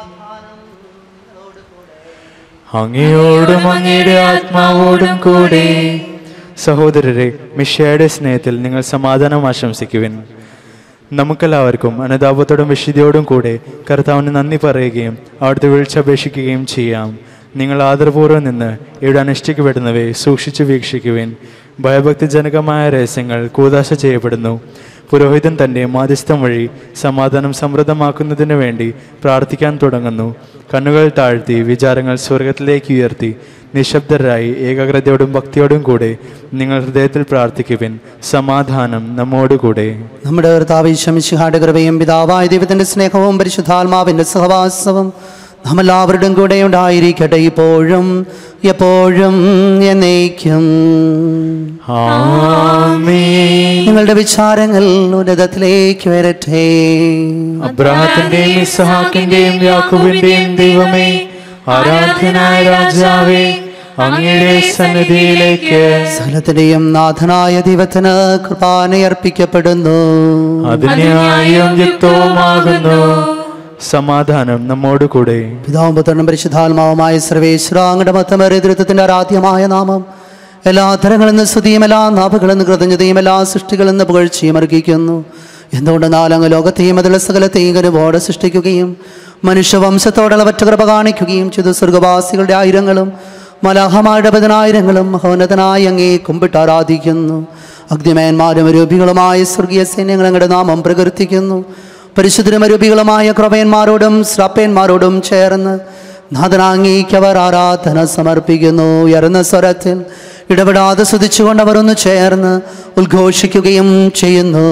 അങ്ങയോടും അങ്ങയുടെ ആത്മാവോടും കൂടെ സഹോദരരെ മിഷയുടെ സ്നേഹത്തിൽ നിങ്ങൾ സമാധാനം ആശംസിക്കുവിൻ നമുക്കെല്ലാവർക്കും അനുതാപത്തോടും വിശുദ്ധിയോടും കൂടെ കർത്താവിന് നന്ദി പറയുകയും അവിടുത്തെ വിളിച്ചപേക്ഷിക്കുകയും ചെയ്യാം നിങ്ങൾ ആദരപൂർവ്വം നിന്ന് ഇവിടെ അനുഷ്ഠിക്കപ്പെടുന്നവയെ സൂക്ഷിച്ചു വീക്ഷിക്കുവിൻ ഭയഭക്തിജനകമായ രഹസ്യങ്ങൾ കൂതാശ ചെയ്യപ്പെടുന്നു പുരോഹിതൻ തൻ്റെ മാധ്യസ്ഥം വഴി സമാധാനം സമൃദ്ധമാക്കുന്നതിന് വേണ്ടി പ്രാർത്ഥിക്കാൻ തുടങ്ങുന്നു കണ്ണുകൾ താഴ്ത്തി വിചാരങ്ങൾ സ്വർഗത്തിലേക്ക് ഉയർത്തി നിശബ്ദരായി ഏകാഗ്രതയോടും ഭക്തിയോടും കൂടെ നിങ്ങൾ ഹൃദയത്തിൽ പ്രാർത്ഥിക്കുവിൻ സമാധാനം നമ്മോടുകൂടെ നമ്മുടെ കർത്താവിശ്വമിശിഹായുടെ കൃപയും പിതാവായ ദൈവത്തിന്റെ സ്നേഹവും പരിശുദ്ധാത്മാവിന്റെ സഹവാസവും നമ്മെല്ലാവരുടെയും കൂടെ ഉണ്ടായിരിക്കട്ടെ ഇപ്പോഴും എപ്പോഴും എന്നേക്കും ആമേൻ നിങ്ങളുടെ വിചാരങ്ങൾ ഉന്നതത്തിലേക്ക് വരട്ടെ അബ്രാഹത്തിന്റെയും ഇസഹാക്കിന്റെയും യാക്കോബിന്റെയും ദൈവമേ ആരാധ്യനായ രാജാവേ അങ്ങയുടെ സന്നിധിയിലേക്ക് സകലത്തിന്റെയും നാഥനായ ദൈവത്തിന് കൃപാനയർപ്പിക്കപ്പെടുന്നു അതിന്യായും യുക്തവുമാകുന്നു സമാധാനം നമ്മോടുകൂടെ പിതാവും പുത്രനും പരിശുദ്ധാത്മാവുമായ സർവേശ്വര അങ്ങയുടെ മൊത്തമേറിയ ദൃത്വത്തിന്റെ ആരാധ്യമായ നാമം എല്ലാ തരങ്ങളിൽ നിന്ന് സ്തുതിയും എല്ലാ നാഭകളിൽ നിന്ന് കൃതജ്ഞതയും എല്ലാ സൃഷ്ടികളിൽ നിന്ന് പുകഴ്ചയും അർഹിക്കുന്നു എന്തുകൊണ്ടെന്നാൽ അങ്ങ് ലോകത്തെയും അതിലുള്ള സകലത്തെയും കരുവോടെ സൃഷ്ടിക്കുകയും മനുഷ്യവംശത്തോടുള്ള ഒറ്റ കൃപ കാണിക്കുകയും ചെയ്തു സ്വർഗവാസികളുടെ ആയിരങ്ങളും മലാഹമാരുടെ പതിനായിരങ്ങളും മഹോന്നതനായി അങ്ങേ കുമ്പിട്ട് ആരാധിക്കുന്നു അഗ്നിമയന്മാരും രൂപികളുമായ സ്വർഗീയ സൈന്യങ്ങൾ അങ്ങയുടെ നാമം പ്രകീർത്തിക്കുന്നു പരിശുദ്ധരമരൂപികളുമായ ക്രവയന്മാരോടും ശ്രാപ്പയന്മാരോടും ചേർന്ന് നാഥനാംഗീക്കവർ ആരാധന സമർപ്പിക്കുന്നു ഉയർന്ന സ്വരത്തിൽ ഇടപെടാതെ സ്തുതിച്ചുകൊണ്ട് അവർ ഒന്ന് ചേർന്ന് ഉദ്ഘോഷിക്കുകയും ചെയ്യുന്നു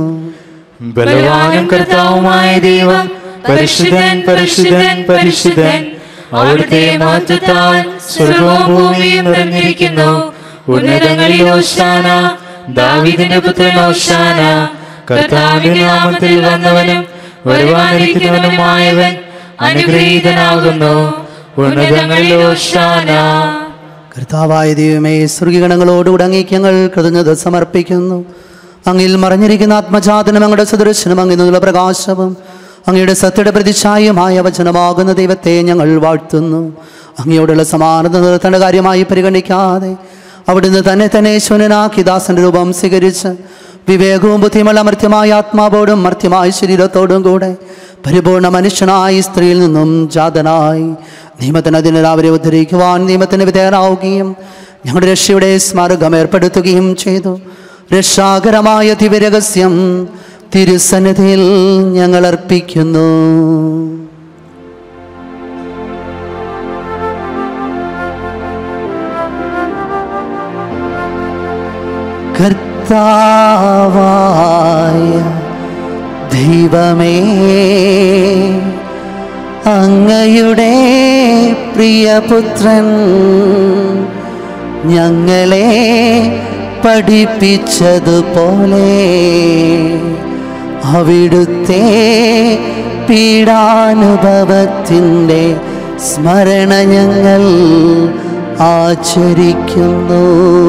ബലവാനും കർത്താവുമായ ദൈവം പരിശുദ്ധൻ പരിശുദ്ധൻ പരിശുദ്ധൻ അവിടുത്തെ മാറ്റത്താൽ സ്വർഗവും ഭൂമിയും നിറഞ്ഞിരിക്കുന്നു ഉന്നതങ്ങളിൽ ഓശാന ദാവീദിന്റെ പുത്രൻ ഓശാന കർത്താവിന്റെ നാമത്തിൽ വന്നവനും വരുവാനിരിക്കുന്നവനുമായവൻ അനുഗ്രഹീതനാകുന്നു ഉന്നതങ്ങളിൽ ഓശാന കർത്താവായ ദൈവമേ സ്വർഗീഗണങ്ങളോടുകൂടെ അങ്ങേക്കങ്ങൾ കൃതജ്ഞത സമർപ്പിക്കുന്നു അങ്ങിൽ മറഞ്ഞിരിക്കുന്ന ആത്മജാതനും അങ്ങയുടെ സദൃശനും അങ്ങിൽ നിന്നുള്ള പ്രകാശവും അങ്ങയുടെ സത്യയുടെ പ്രതിച്ഛായമായ വചനമാകുന്ന ദൈവത്തെ ഞങ്ങൾ വാഴ്ത്തുന്നു അങ്ങയോടുള്ള സമാനത നിർത്തേണ്ട കാര്യമായി പരിഗണിക്കാതെ അവിടുന്ന് തന്നെ തന്നെ ശൂന്യനാക്കി ദാസന്റെ രൂപം സ്വീകരിച്ച് വിവേകവും ബുദ്ധിയുമുള്ള മർത്യമായ ആത്മാവോടും മർത്യമായ ശരീരത്തോടും കൂടെ പരിപൂർണ മനുഷ്യനായി സ്ത്രീയിൽ നിന്നും ജാതനായി നിയമത്തിന് അതിനെല്ലാവരെ ഉദ്ധരിക്കുവാൻ നിയമത്തിന് വിധേയനാവുകയും ഞങ്ങളുടെ രക്ഷയുടെ സ്മാരകം ഏർപ്പെടുത്തുകയും ചെയ്തു രക്ഷാകരമായ ദിവരഹസ്യം തിരുസന്നിധിയിൽ ഞങ്ങൾ അർപ്പിക്കുന്നു കർത്താവായ ദൈവമേ അങ്ങയുടെ പ്രിയപുത്രൻ ഞങ്ങളെ പഠിപ്പിച്ചതുപോലെ അവിടുത്തെ പീഡാനുഭവത്തിൻ്റെ സ്മരണ ഞങ്ങൾ ആചരിക്കുന്നു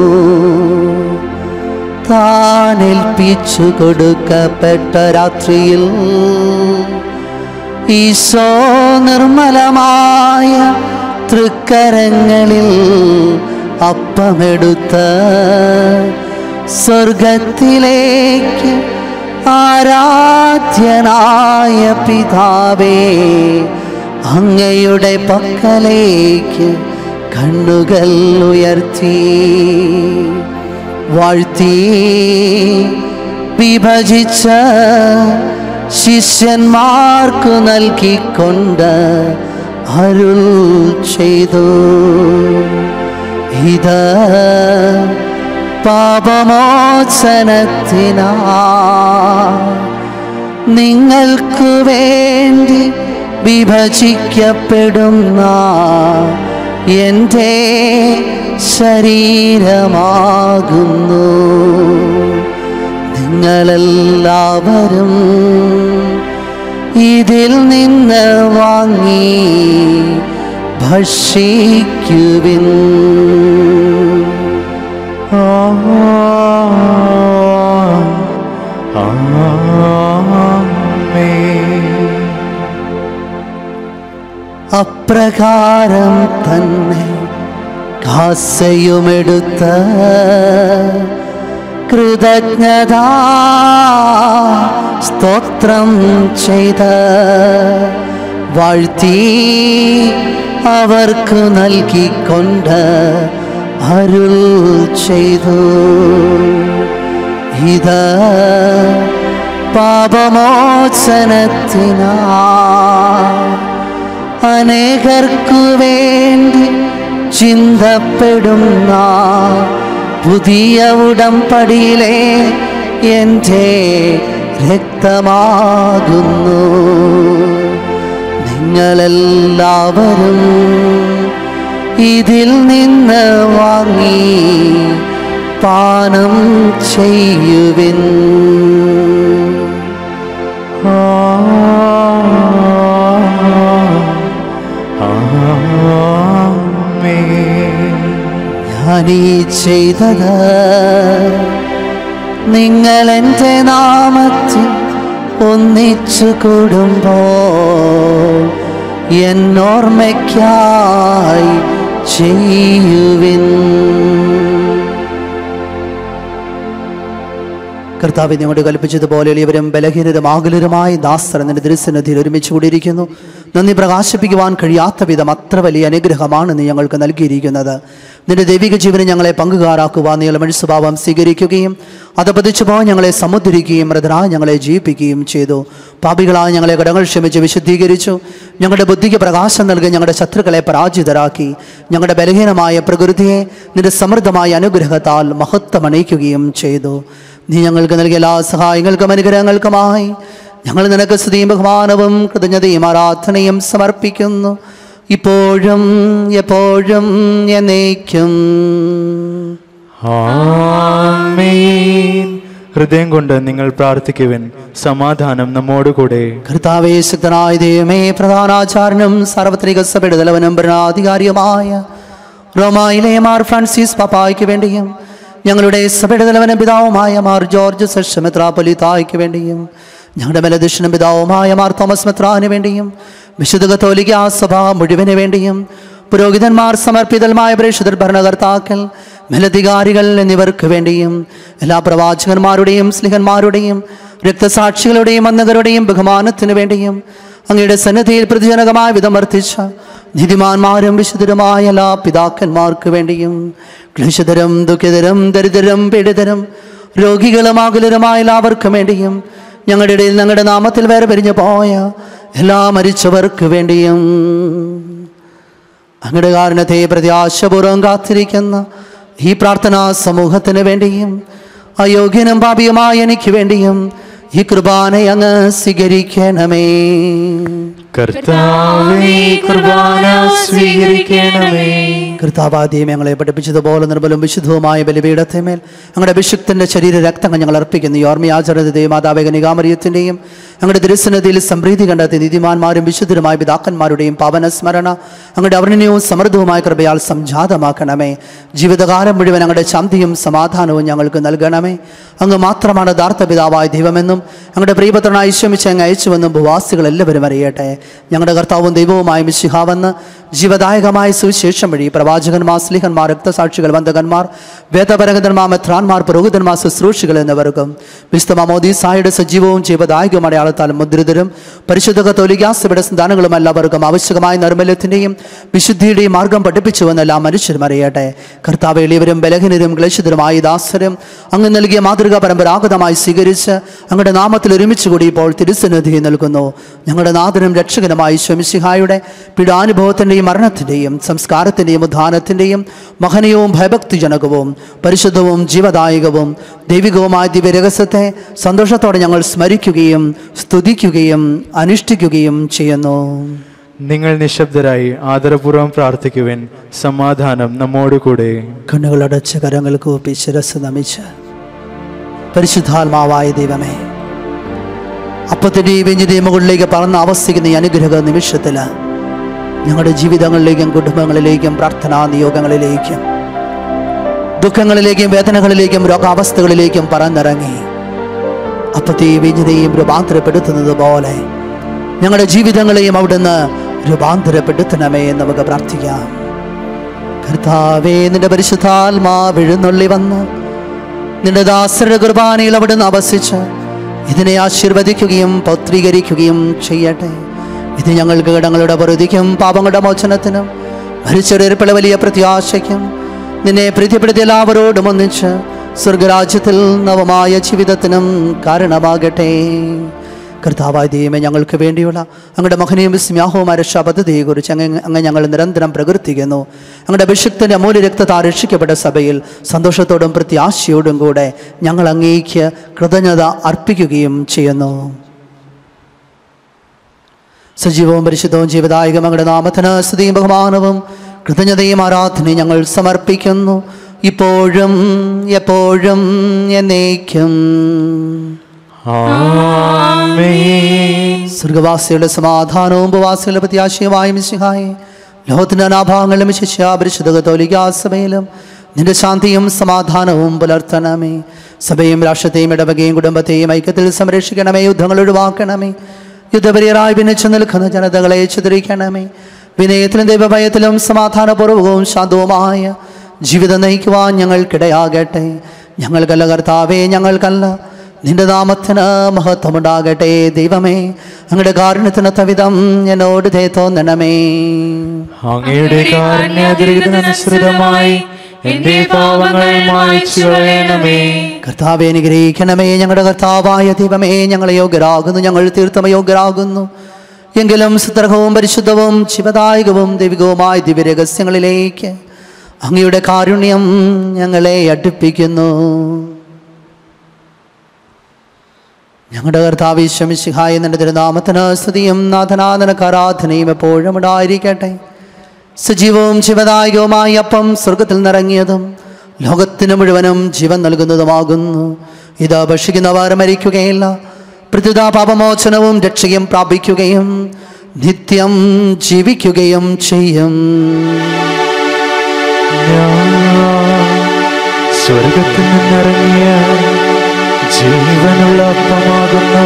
താൻ ഏൽപ്പിച്ചു കൊടുക്കപ്പെട്ട രാത്രിയിൽ ഈശോ നിർമ്മലമായ തൃക്കരങ്ങളിൽ അപ്പമെടുത്ത് സ്വർഗത്തിലേക്ക് ആരാധ്യനായ പിതാവേ അങ്ങയുടെ പക്കലേക്ക് കണ്ണുകൾ ഉയർത്തി വാഴ്ത്തി വിഭജിച്ച ശിഷ്യന്മാർക്കു നൽകിക്കൊണ്ട് അരുൾ ചെയ്തു ഇത് പാപമോചനത്തിനാ നിങ്ങൾക്കു വേണ്ടി വിഭജിക്കപ്പെടുന്ന എൻ്റെ ശരീരമാകുന്നു നിങ്ങളെല്ലാവരും ഇതിൽ നിന്ന് വാങ്ങി ഭക്ഷിക്കുവിൻ അപ്രകാരം തന്നെ കാസയുമെടുത്ത് കൃതജ്ഞത സ്തോത്രം ചെയ്ത് വാഴ്ത്തി അവർക്ക് നൽകിക്കൊണ്ട് അരുൾ ചെയ്തു ഇത് പാപമോചനത്തിനാ അനേകർക്കു വേണ്ടി ചിന്തപ്പെടുന്ന പുതിയ ഉടമ്പടിയിലെ എൻ്റെ രക്തമാകുന്നു നിങ്ങളെല്ലാവരും ഇതിൽ നിന്ന് വാങ്ങി പാനം ചെയ്യുവിൻ ഞാനീ ചെയ്തത് നിങ്ങൾ എൻ്റെ നാമത്തിൽ ഒന്നിച്ചു കൂടുമ്പോൾ എന്നോർമ്മയ്ക്കായി ചെയ്യുവിൻ കർത്താവ് ഞങ്ങളുടെ കൽപ്പിച്ചതുപോലെ എളിയവരും ബലഹീനരും ആകുലരുമായ ദാസർ നിന്റെ ദൃശ്യനധിയിൽ ഒരുമിച്ച് കൂടിയിരിക്കുന്നു നന്ദി പ്രകാശിപ്പിക്കുവാൻ കഴിയാത്ത വിധം അത്ര വലിയ അനുഗ്രഹമാണ് നീ ഞങ്ങൾക്ക് നൽകിയിരിക്കുന്നത് നിന്റെ ദൈവിക ജീവനെ ഞങ്ങളെ പങ്കുകാരാക്കുവാൻ നീ മഴ സ്വഭാവം സ്വീകരിക്കുകയും അത് പതിച്ചു പോകാൻ ഞങ്ങളെ സമുദ്രിക്കുകയും മൃതരായി ഞങ്ങളെ ജീവിപ്പിക്കുകയും ചെയ്തു പാപികളായ ഞങ്ങളെ കടങ്ങൾ ക്ഷമിച്ച് വിശുദ്ധീകരിച്ചു ഞങ്ങളുടെ ബുദ്ധിക്ക് പ്രകാശം നൽകി ഞങ്ങളുടെ ശത്രുക്കളെ പരാജിതരാക്കി ഞങ്ങളുടെ ബലഹീനമായ പ്രകൃതിയെ നിന്റെ സമൃദ്ധമായ അനുഗ്രഹത്താൽ മഹത്വമണിയിക്കുകയും ചെയ്തു നീ ഞങ്ങൾക്ക് നൽകിയ എല്ലാ സഹായങ്ങൾക്കും അനുഗ്രഹങ്ങൾക്കുമായി ഞങ്ങൾ നിനക്ക് സ്തുതിയും ബഹുമാനവും കൃതജ്ഞതയും ആരാധനയും സമർപ്പിക്കുന്നു ഇപ്പോഴും എപ്പോഴും എന്നേക്കും ആമേൻ ഹൃദയം കൊണ്ട് നിങ്ങൾ പ്രാർത്ഥിക്കുവിൻ സമാധാനം നമ്മോടുകൂടെ കർത്താവേ ശക്തനായ ദൈവമേ പ്രധാനാചാര്യനും സാർവത്രിക സഭയുടെ തലവനും ഭരണാധികാരിയുമായ റോമായിലെ മാർ ഫ്രാൻസിസ് പപ്പായ്ക്ക് വേണ്ടിയും ഞങ്ങളുടെ സഭയുടെ തലവനും പിതാവുമായ മാർ ജോർജ് സെഷ് മെത്രാപ്പൊലിത്തായ്ക്ക് വേണ്ടിയും ഞങ്ങളുടെ ബലദക്ഷിണ പിതാവുമായ മാർ തോമസ് മെത്രാന് വേണ്ടിയും വിശുദ്ധ കത്തോലിക്ക സഭ മുഴുവന് വേണ്ടിയും പുരോഹിതന്മാർ സമർപ്പിതമായ പ്രേക്ഷിതർ ഭരണകർത്താക്കൾ മേലധികാരികൾ എന്നിവർക്ക് വേണ്ടിയും എല്ലാ പ്രവാചകന്മാരുടെയും സ്ലിഹന്മാരുടെയും രക്തസാക്ഷികളുടെയും അന്നകരുടെയും ബഹുമാനത്തിനു വേണ്ടിയും അങ്ങയുടെ സന്നിധിയിൽ പ്രതിജനകമായ വിധം വർദ്ധിച്ച നീതിമാന്മാരും വിശുദ്ധരുമായ എല്ലാ പിതാക്കന്മാർക്ക് വേണ്ടിയും ക്ലേശതരം ദുഃഖിതരം ദരിദ്രം പീഡിതരം രോഗികളും ആകുലരുമായ എല്ലാവർക്കും വേണ്ടിയും ഞങ്ങളുടെ ഇടയിൽ ഞങ്ങളുടെ നാമത്തിൽ വേറെ പിരിഞ്ഞു പോയ എല്ലാ മരിച്ചവർക്ക് വേണ്ടിയും അങ്ങയുടെ കാരണത്തെ പ്രത്യാശപൂർവ്വം കാത്തിരിക്കുന്ന ഈ പ്രാർത്ഥനാ സമൂഹത്തിന് വേണ്ടിയും അയോഗ്യനും പാപിയുമായ എനിക്ക് വേണ്ടിയും ഈ കൃപാന അങ്ങ് സ്വീകരിക്കണമേ കർത്താവേ കുർബാന സ്വീകരിക്കണമേ കർത്താവാദ്യം ഞങ്ങളെ പഠിപ്പിച്ചതുപോലെ നിർമ്മലും വിശുദ്ധവുമായ ബലിപീഠത്തെ മേൽ ഞങ്ങളുടെ അഭിഷിക്തന്റെ ശരീര രക്തങ്ങൾ ഞങ്ങൾ അർപ്പിക്കുന്നു ഈ ഓർമ്മയാചരണതയും മാതാവേക നികാമറിയത്തിൻ്റെയും ഞങ്ങളുടെ തിരുസന്നതിയിൽ സംപ്രീതി കണ്ടെത്തി നീതിമാന്മാരും വിശുദ്ധരുമായ പിതാക്കന്മാരുടെയും പാവന സ്മരണ ഞങ്ങളുടെ അവർണ്ണനവും സമൃദ്ധവുമായ കൃപയാൽ സംജാതമാക്കണമേ ജീവിതകാലം മുഴുവൻ ഞങ്ങളുടെ ശാന്തിയും സമാധാനവും ഞങ്ങൾക്ക് നൽകണമേ അങ്ങ് മാത്രമാണ് യഥാർത്ഥ പിതാവായ ദൈവമെന്നും ഞങ്ങളുടെ പ്രിയപത്രനായി ശ്രമിച്ച് അങ്ങ് അയച്ചുവെന്നും ഭൂവാസികൾ എല്ലാവരും അറിയട്ടെ ഞങ്ങളുടെ കർത്താവും ദൈവവുമായ മിശിഹാവെന്ന് ജീവദായകമായ സുവിശേഷം വഴി പ്രവാചകന്മാർ സ്ലിഹന്മാർ രക്തസാക്ഷികൾ വന്ദകന്മാർ വേദപരകന്മാർ മെത്രാന്മാർ പുരോഹിതന്മാർ ശുശ്രൂഷികൾ എന്നിവർക്കും വിശുദ്ധ മമോദീസായുടെ സജീവവും ജീവദായകവും അടയാളത്താൽ മുദ്രിതരും പരിശുദ്ധ കത്തോലിക്കാസയുടെ സന്താനങ്ങളും എല്ലാവർക്കും ആവശ്യമായ നർമ്മല്യത്തിൻ്റെയും വിശുദ്ധിയുടെയും മാർഗം പഠിപ്പിച്ചുവെന്ന് എല്ലാ മനുഷ്യരും അറിയട്ടെ കർത്താവ് എളിയവരും ബലഹീനരും ക്ലേശിതരുമായ ദാസരും അങ്ങ് നൽകിയ മാതൃക പരമ്പരാഗതമായി സ്വീകരിച്ച് അങ്ങയുടെ നാമത്തിൽ ഒരുമിച്ച് കൂടി ഇപ്പോൾ തിരുസന്നിധി നൽകുന്നു ഞങ്ങളുടെ നാഥനും രക്ഷകനുമായി ശമിസിഹായുടെ പീഡാനുഭവത്തിൻ്റെയും മരണത്തിൻ്റെയും സംസ്കാരത്തിൻ്റെയും ഉദ്ധാനത്തിൻ്റെയും മഹനീയവും ഭയഭക്തിജനകവും പരിശുദ്ധവും ജീവദായകവും ദൈവികവുമായ ദിവ്യരഹസ്യത്തെ സന്തോഷത്തോടെ ഞങ്ങൾ സ്മരിക്കുകയും സ്തുതിക്കുകയും അനുഷ്ഠിക്കുകയും ചെയ്യുന്നു നിങ്ങൾ നിശബ്ദരായി ആദരപൂർവ്വം പ്രാർത്ഥിക്കുവിൻ സമാധാനം നമ്മോടുകൂടെ കണ്ണുകളടച്ച് കരങ്ങൾ കൂപ്പി ശിരസ് നമിച്ച് പരിശുദ്ധാത്മാവായ ദൈവമേ അപ്പത്തിൻ്റെയും വെഞ്ഞിൻ്റെയും മുകളിലേക്ക് പറന്ന് അവസ്ഥിക്കുന്ന ഈ അനുഗ്രഹ നിമിഷത്തിൽ ഞങ്ങളുടെ ജീവിതങ്ങളിലേക്കും കുടുംബങ്ങളിലേക്കും പ്രാർത്ഥനാ നിയോഗങ്ങളിലേക്കും ദുഃഖങ്ങളിലേക്കും വേദനകളിലേക്കും രോഗാവസ്ഥകളിലേക്കും പറന്നിറങ്ങി അപ്പത്തെയും വെഞ്ഞിനെയും രൂപാന്തരപ്പെടുത്തുന്നത് പോലെ ഞങ്ങളുടെ ജീവിതങ്ങളെയും അവിടുന്ന് രൂപാന്തരപ്പെടുത്തണമേ എന്ന് നമുക്ക് പ്രാർത്ഥിക്കാം കർത്താവേ നിന്റെ പരിശുദ്ധാത്മാവ് എഴുന്നള്ളി വന്ന് നിന്റെ ദാസരുടെ കുർബാനയിൽ അവിടുന്ന് ആവസിച്ച് ഇതിനെ ആശീർവദിക്കുകയും പൗത്രീകരിക്കുകയും ചെയ്യട്ടെ ഇത് ഞങ്ങൾക്ക് കടങ്ങളുടെ പ്രതിക്കും പാപങ്ങളുടെ മോചനത്തിനും മരിച്ചൊരു വലിയ പ്രത്യാശയ്ക്കും നിന്നെ പ്രീതിപ്പെടുത്തിയ എല്ലാവരോടും ഒന്നിച്ച് സ്വർഗരാജ്യത്തിൽ നവമായ ജീവിതത്തിനും കാരണമാകട്ടെ കർത്താവായ ദൈവമേ ഞങ്ങൾക്ക് വേണ്ടിയുള്ള അങ്ങയുടെ മഹനീയും വിസ്മ്യാഹവുമായ രക്ഷാപദ്ധതിയെക്കുറിച്ച് അങ്ങ് അങ്ങ് ഞങ്ങൾ നിരന്തരം പ്രകീർത്തിക്കുന്നു അങ്ങയുടെ അഭിഷിക്തൻ്റെ അമൂല്യ രക്തത്താൽ രക്ഷിക്കപ്പെട്ട സഭയിൽ സന്തോഷത്തോടും പ്രത്യാശയോടും കൂടെ ഞങ്ങൾ അങ്ങേക്ക് കൃതജ്ഞത അർപ്പിക്കുകയും ചെയ്യുന്നു സജീവവും പരിശുദ്ധവും ജീവദായകം അങ്ങയുടെ നാമത്തിന് സ്തുതിയും ബഹുമാനവും കൃതജ്ഞതയും ആരാധനയും ഞങ്ങൾ സമർപ്പിക്കുന്നു ഇപ്പോഴും എപ്പോഴും എന്നേക്കും ആമേൻ സ്വർഗവാസികളുടെ സമാധാനവും ഉപവാസികളുടെ പ്രത്യാശയുമായ മിശിഹായെ ലോകത്തിന്റെ അനാഭാഗങ്ങളിലും ശിഷ്യാപരിശുദ്ധ കത്തോലികാസഭയിലും നിന്റെ ശാന്തിയും സമാധാനവും പുലർത്തണമേ സഭയും രാഷ്ട്രത്തെയും ഇടവകയും കുടുംബത്തെയും ഐക്യത്തിൽ സംരക്ഷിക്കണമേ യുദ്ധങ്ങൾ ഒഴിവാക്കണമേ യുദ്ധപരിയറായി ഭിന്നിച്ചു നിൽക്കുന്ന ജനതകളെ ചിതറിക്കണമേ വിനയത്തിലും ദൈവഭയത്തിലും സമാധാനപൂർവകവും ശാന്തവുമായ ജീവിതം നയിക്കുവാൻ ഞങ്ങൾക്കിടയാകട്ടെ ഞങ്ങൾക്കല്ല കർത്താവേ ഞങ്ങൾക്കല്ല നിന്റെ നാമത്തിന് മഹത്വമുണ്ടാകട്ടെ ദൈവമേ അങ്ങയുടെ കാരുണ്യത്തിനൊത്ത വിധം എന്നോട് ദേ തോന്നണമേ അങ്ങയുടെ കാരുണ്യാതിരിക്കുന്നതനുസൃതമായി എന്റെ പാവങ്ങൾ മായ്ച്ചു കളയണമേ കർത്താവെ അനുഗ്രഹിക്കണമേ ഞങ്ങളുടെ കർത്താവായ ദൈവമേ ഞങ്ങളെ യോഗ്യരാകുന്നു ഞങ്ങൾ തീർത്ഥമ യോഗ്യരാകുന്നു എങ്കിലും സുത്രഹവും പരിശുദ്ധവും ശിവദായകവും ദൈവികവുമായ ദിവ്യരഹസ്യങ്ങളിലേക്ക് അങ്ങയുടെ കാരുണ്യം ഞങ്ങളെ അടുപ്പിക്കുന്നു ഞങ്ങളുടെ കർത്താവ് ഈശ്വമിശിഹായ നിന്റെ തിരുനാമത്തിന് സ്തുതിയും നാഥനാഥനക്ക് ആരാധനയും എപ്പോഴും ഉണ്ടായിരിക്കട്ടെ സജീവവും ശിവദായകവുമായ അപ്പം സ്വർഗത്തിൽ നിറങ്ങിയതും ലോകത്തിന് മുഴുവനും ജീവൻ നൽകുന്നതുമാകുന്നു ഇത് ഭക്ഷിക്കുന്നവർ മരിക്കുകയില്ല പ്രതിതാ പാപമോചനവും രക്ഷയും പ്രാപിക്കുകയും നിത്യം ജീവിക്കുകയും ചെയ്യും ഞാൻ സ്വർഗത്തിൽ നിന്നിറങ്ങിയ ജീവനുള്ള അപ്പമാകുന്നു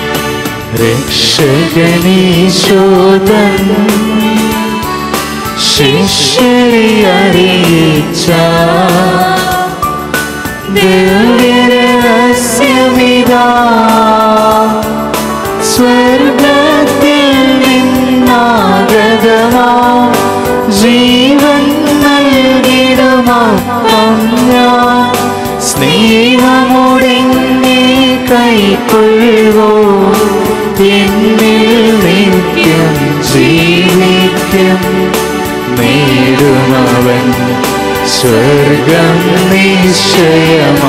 രക്ഷകനീശോദൻ ശിഷ്യരെ അറിയിച്ച ദിവ്യരഹസ്യമിതാ സ്വർഗത്തിൽ നിന്നാഗതമാ ജീവൻ നൽകിടുമപ്പം ഞാൻ സ്നേഹമോടെന്നെ കൈക്കൊള്ളുവോ എന്നിൽ നിത്യം ജീവിക്കും നേടുമവൻ സ്വർഗം നിശ്ചയമാ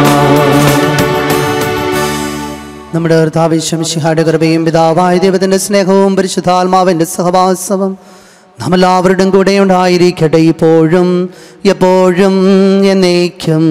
നമ്മുടെ കർത്താവിശ്വമിഷിഹായുടെ കൃപയും പിതാവായ ദൈവത്തിന്റെ സ്നേഹവും പരിശുദ്ധാത്മാവിന്റെ സഹവാസവും നമ്മളെല്ലാവരുടെയും കൂടെ ഉണ്ടായിരിക്കട്ടെ ഇപ്പോഴും എപ്പോഴും എന്നേക്കും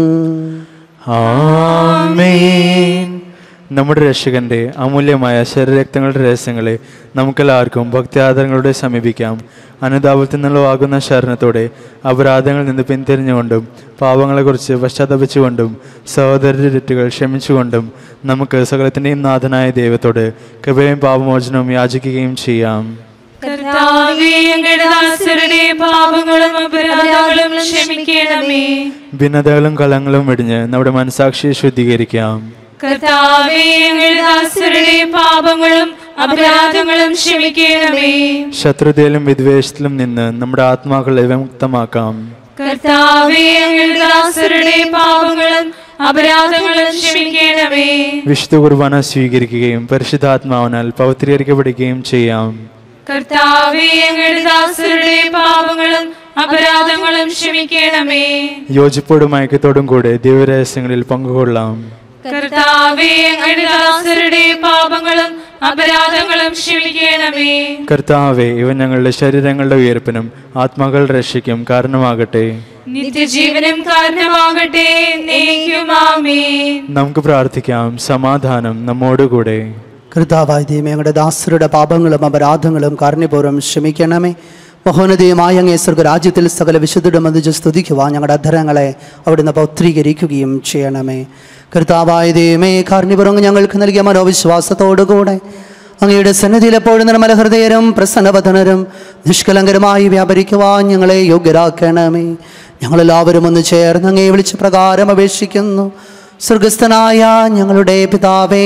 ആമേൻ നമ്മുടെ രക്ഷകന്റെ അമൂല്യമായ ശരീരരക്തങ്ങളുടെ രഹസ്യങ്ങളെ നമുക്കെല്ലാവർക്കും ഭക്തിയാദരങ്ങളോടെ സമീപിക്കാം അനുതാപത്തിൽ നിന്നുള്ളവാകുന്ന ശരണത്തോടെ അപരാധങ്ങളിൽ നിന്ന് പിന്തിരിഞ്ഞുകൊണ്ടും പാവങ്ങളെക്കുറിച്ച് പശ്ചാത്തപിച്ചുകൊണ്ടും സഹോദരരുടെ തെറ്റുകൾ ക്ഷമിച്ചുകൊണ്ടും നമുക്ക് സകലത്തിൻ്റെയും നാഥനായ ദൈവത്തോട് കൃപയും പാപമോചനവും യാചിക്കുകയും ചെയ്യാം കർത്താവേ ഞങ്ങളുടെ ദാസരുടെ പാപങ്ങളും അപരാധങ്ങളും ക്ഷമിക്കണമേ ഭിന്നതകളും കലങ്ങളും വെടിഞ്ഞ് നമ്മുടെ മനസാക്ഷിയെ ശുദ്ധീകരിക്കാം കർത്താവേ ഞങ്ങളുടെ ദാസരുടെ പാപങ്ങളും അപരാധങ്ങളും ക്ഷമിക്കണമേ ശത്രുതയിലും വിദ്വേഷത്തിലും നിന്ന് നമ്മുടെ ആത്മാക്കളെ വിമുക്തമാക്കാം കർത്താവേ ഞങ്ങളുടെ ദാസരുടെ പാപങ്ങളും അപരാധങ്ങളും ക്ഷമിക്കണമേ വിശുദ്ധ കുർബാന സ്വീകരിക്കുകയും പരിശുദ്ധാത്മാവിനാൽ പവിത്രീകരിക്കപ്പെടുകയും ചെയ്യാം കർത്താവേ ഞങ്ങളുടെ ദാസരുടെ പാപങ്ങളും അപരാധങ്ങളും ക്ഷമിക്കണമേ യോജിപ്പോടും ഐക്യത്തോടും കൂടെ ദിവ്യരഹസ്യങ്ങളിൽ പങ്കുകൊള്ളാം കർത്താവേ ഞങ്ങളുടെ ദാസരുടെ പാപങ്ങളും അപരാധങ്ങളും ക്ഷമിക്കണമേ കർത്താവെ ഇവ ഞങ്ങളുടെ ശരീരങ്ങളുടെ ഉയർപ്പിനും ആത്മാക്കളുടെ രക്ഷയ്ക്കും കാരണമാകട്ടെ നിത്യജീവനും കാരണമാകട്ടെ നെയ്ക്കുമാമേ നമുക്ക് പ്രാർത്ഥിക്കാം സമാധാനം നമ്മോടുകൂടെ കർത്താവായ ദൈവമേ ഞങ്ങളുടെ ദാസരുടെ പാപങ്ങളും അപരാധങ്ങളും കാരണപൂർവ്വം ക്ഷമിക്കണമേ മഹോന്നതയുമായ അങ്ങേ സ്വർഗരാജ്യത്തിൽ സകല വിശുദ്ധരുടെ മതിച്ച് സ്തുതിക്കുവാൻ ഞങ്ങളുടെ അധരങ്ങളെ അവിടുന്ന് പൗത്രീകരിക്കുകയും ചെയ്യണമേ കർത്താവായ ദൈവമേ കാർണിപുറങ്ങ് ഞങ്ങൾക്ക് നൽകിയ മനോവിശ്വാസത്തോടുകൂടെ അങ്ങയുടെ സന്നിധിയിൽ എപ്പോഴും നിർമ്മല ഹൃദയരും പ്രസന്നവധനരും നിഷ്കലങ്കരമായി വ്യാപരിക്കുവാൻ ഞങ്ങളെ യോഗ്യരാക്കണമേ ഞങ്ങളെല്ലാവരും ഒന്ന് ചേർന്ന് അങ്ങേ വിളിച്ച പ്രകാരം അപേക്ഷിക്കുന്നു സ്വർഗസ്ഥനായ ഞങ്ങളുടെ പിതാവേ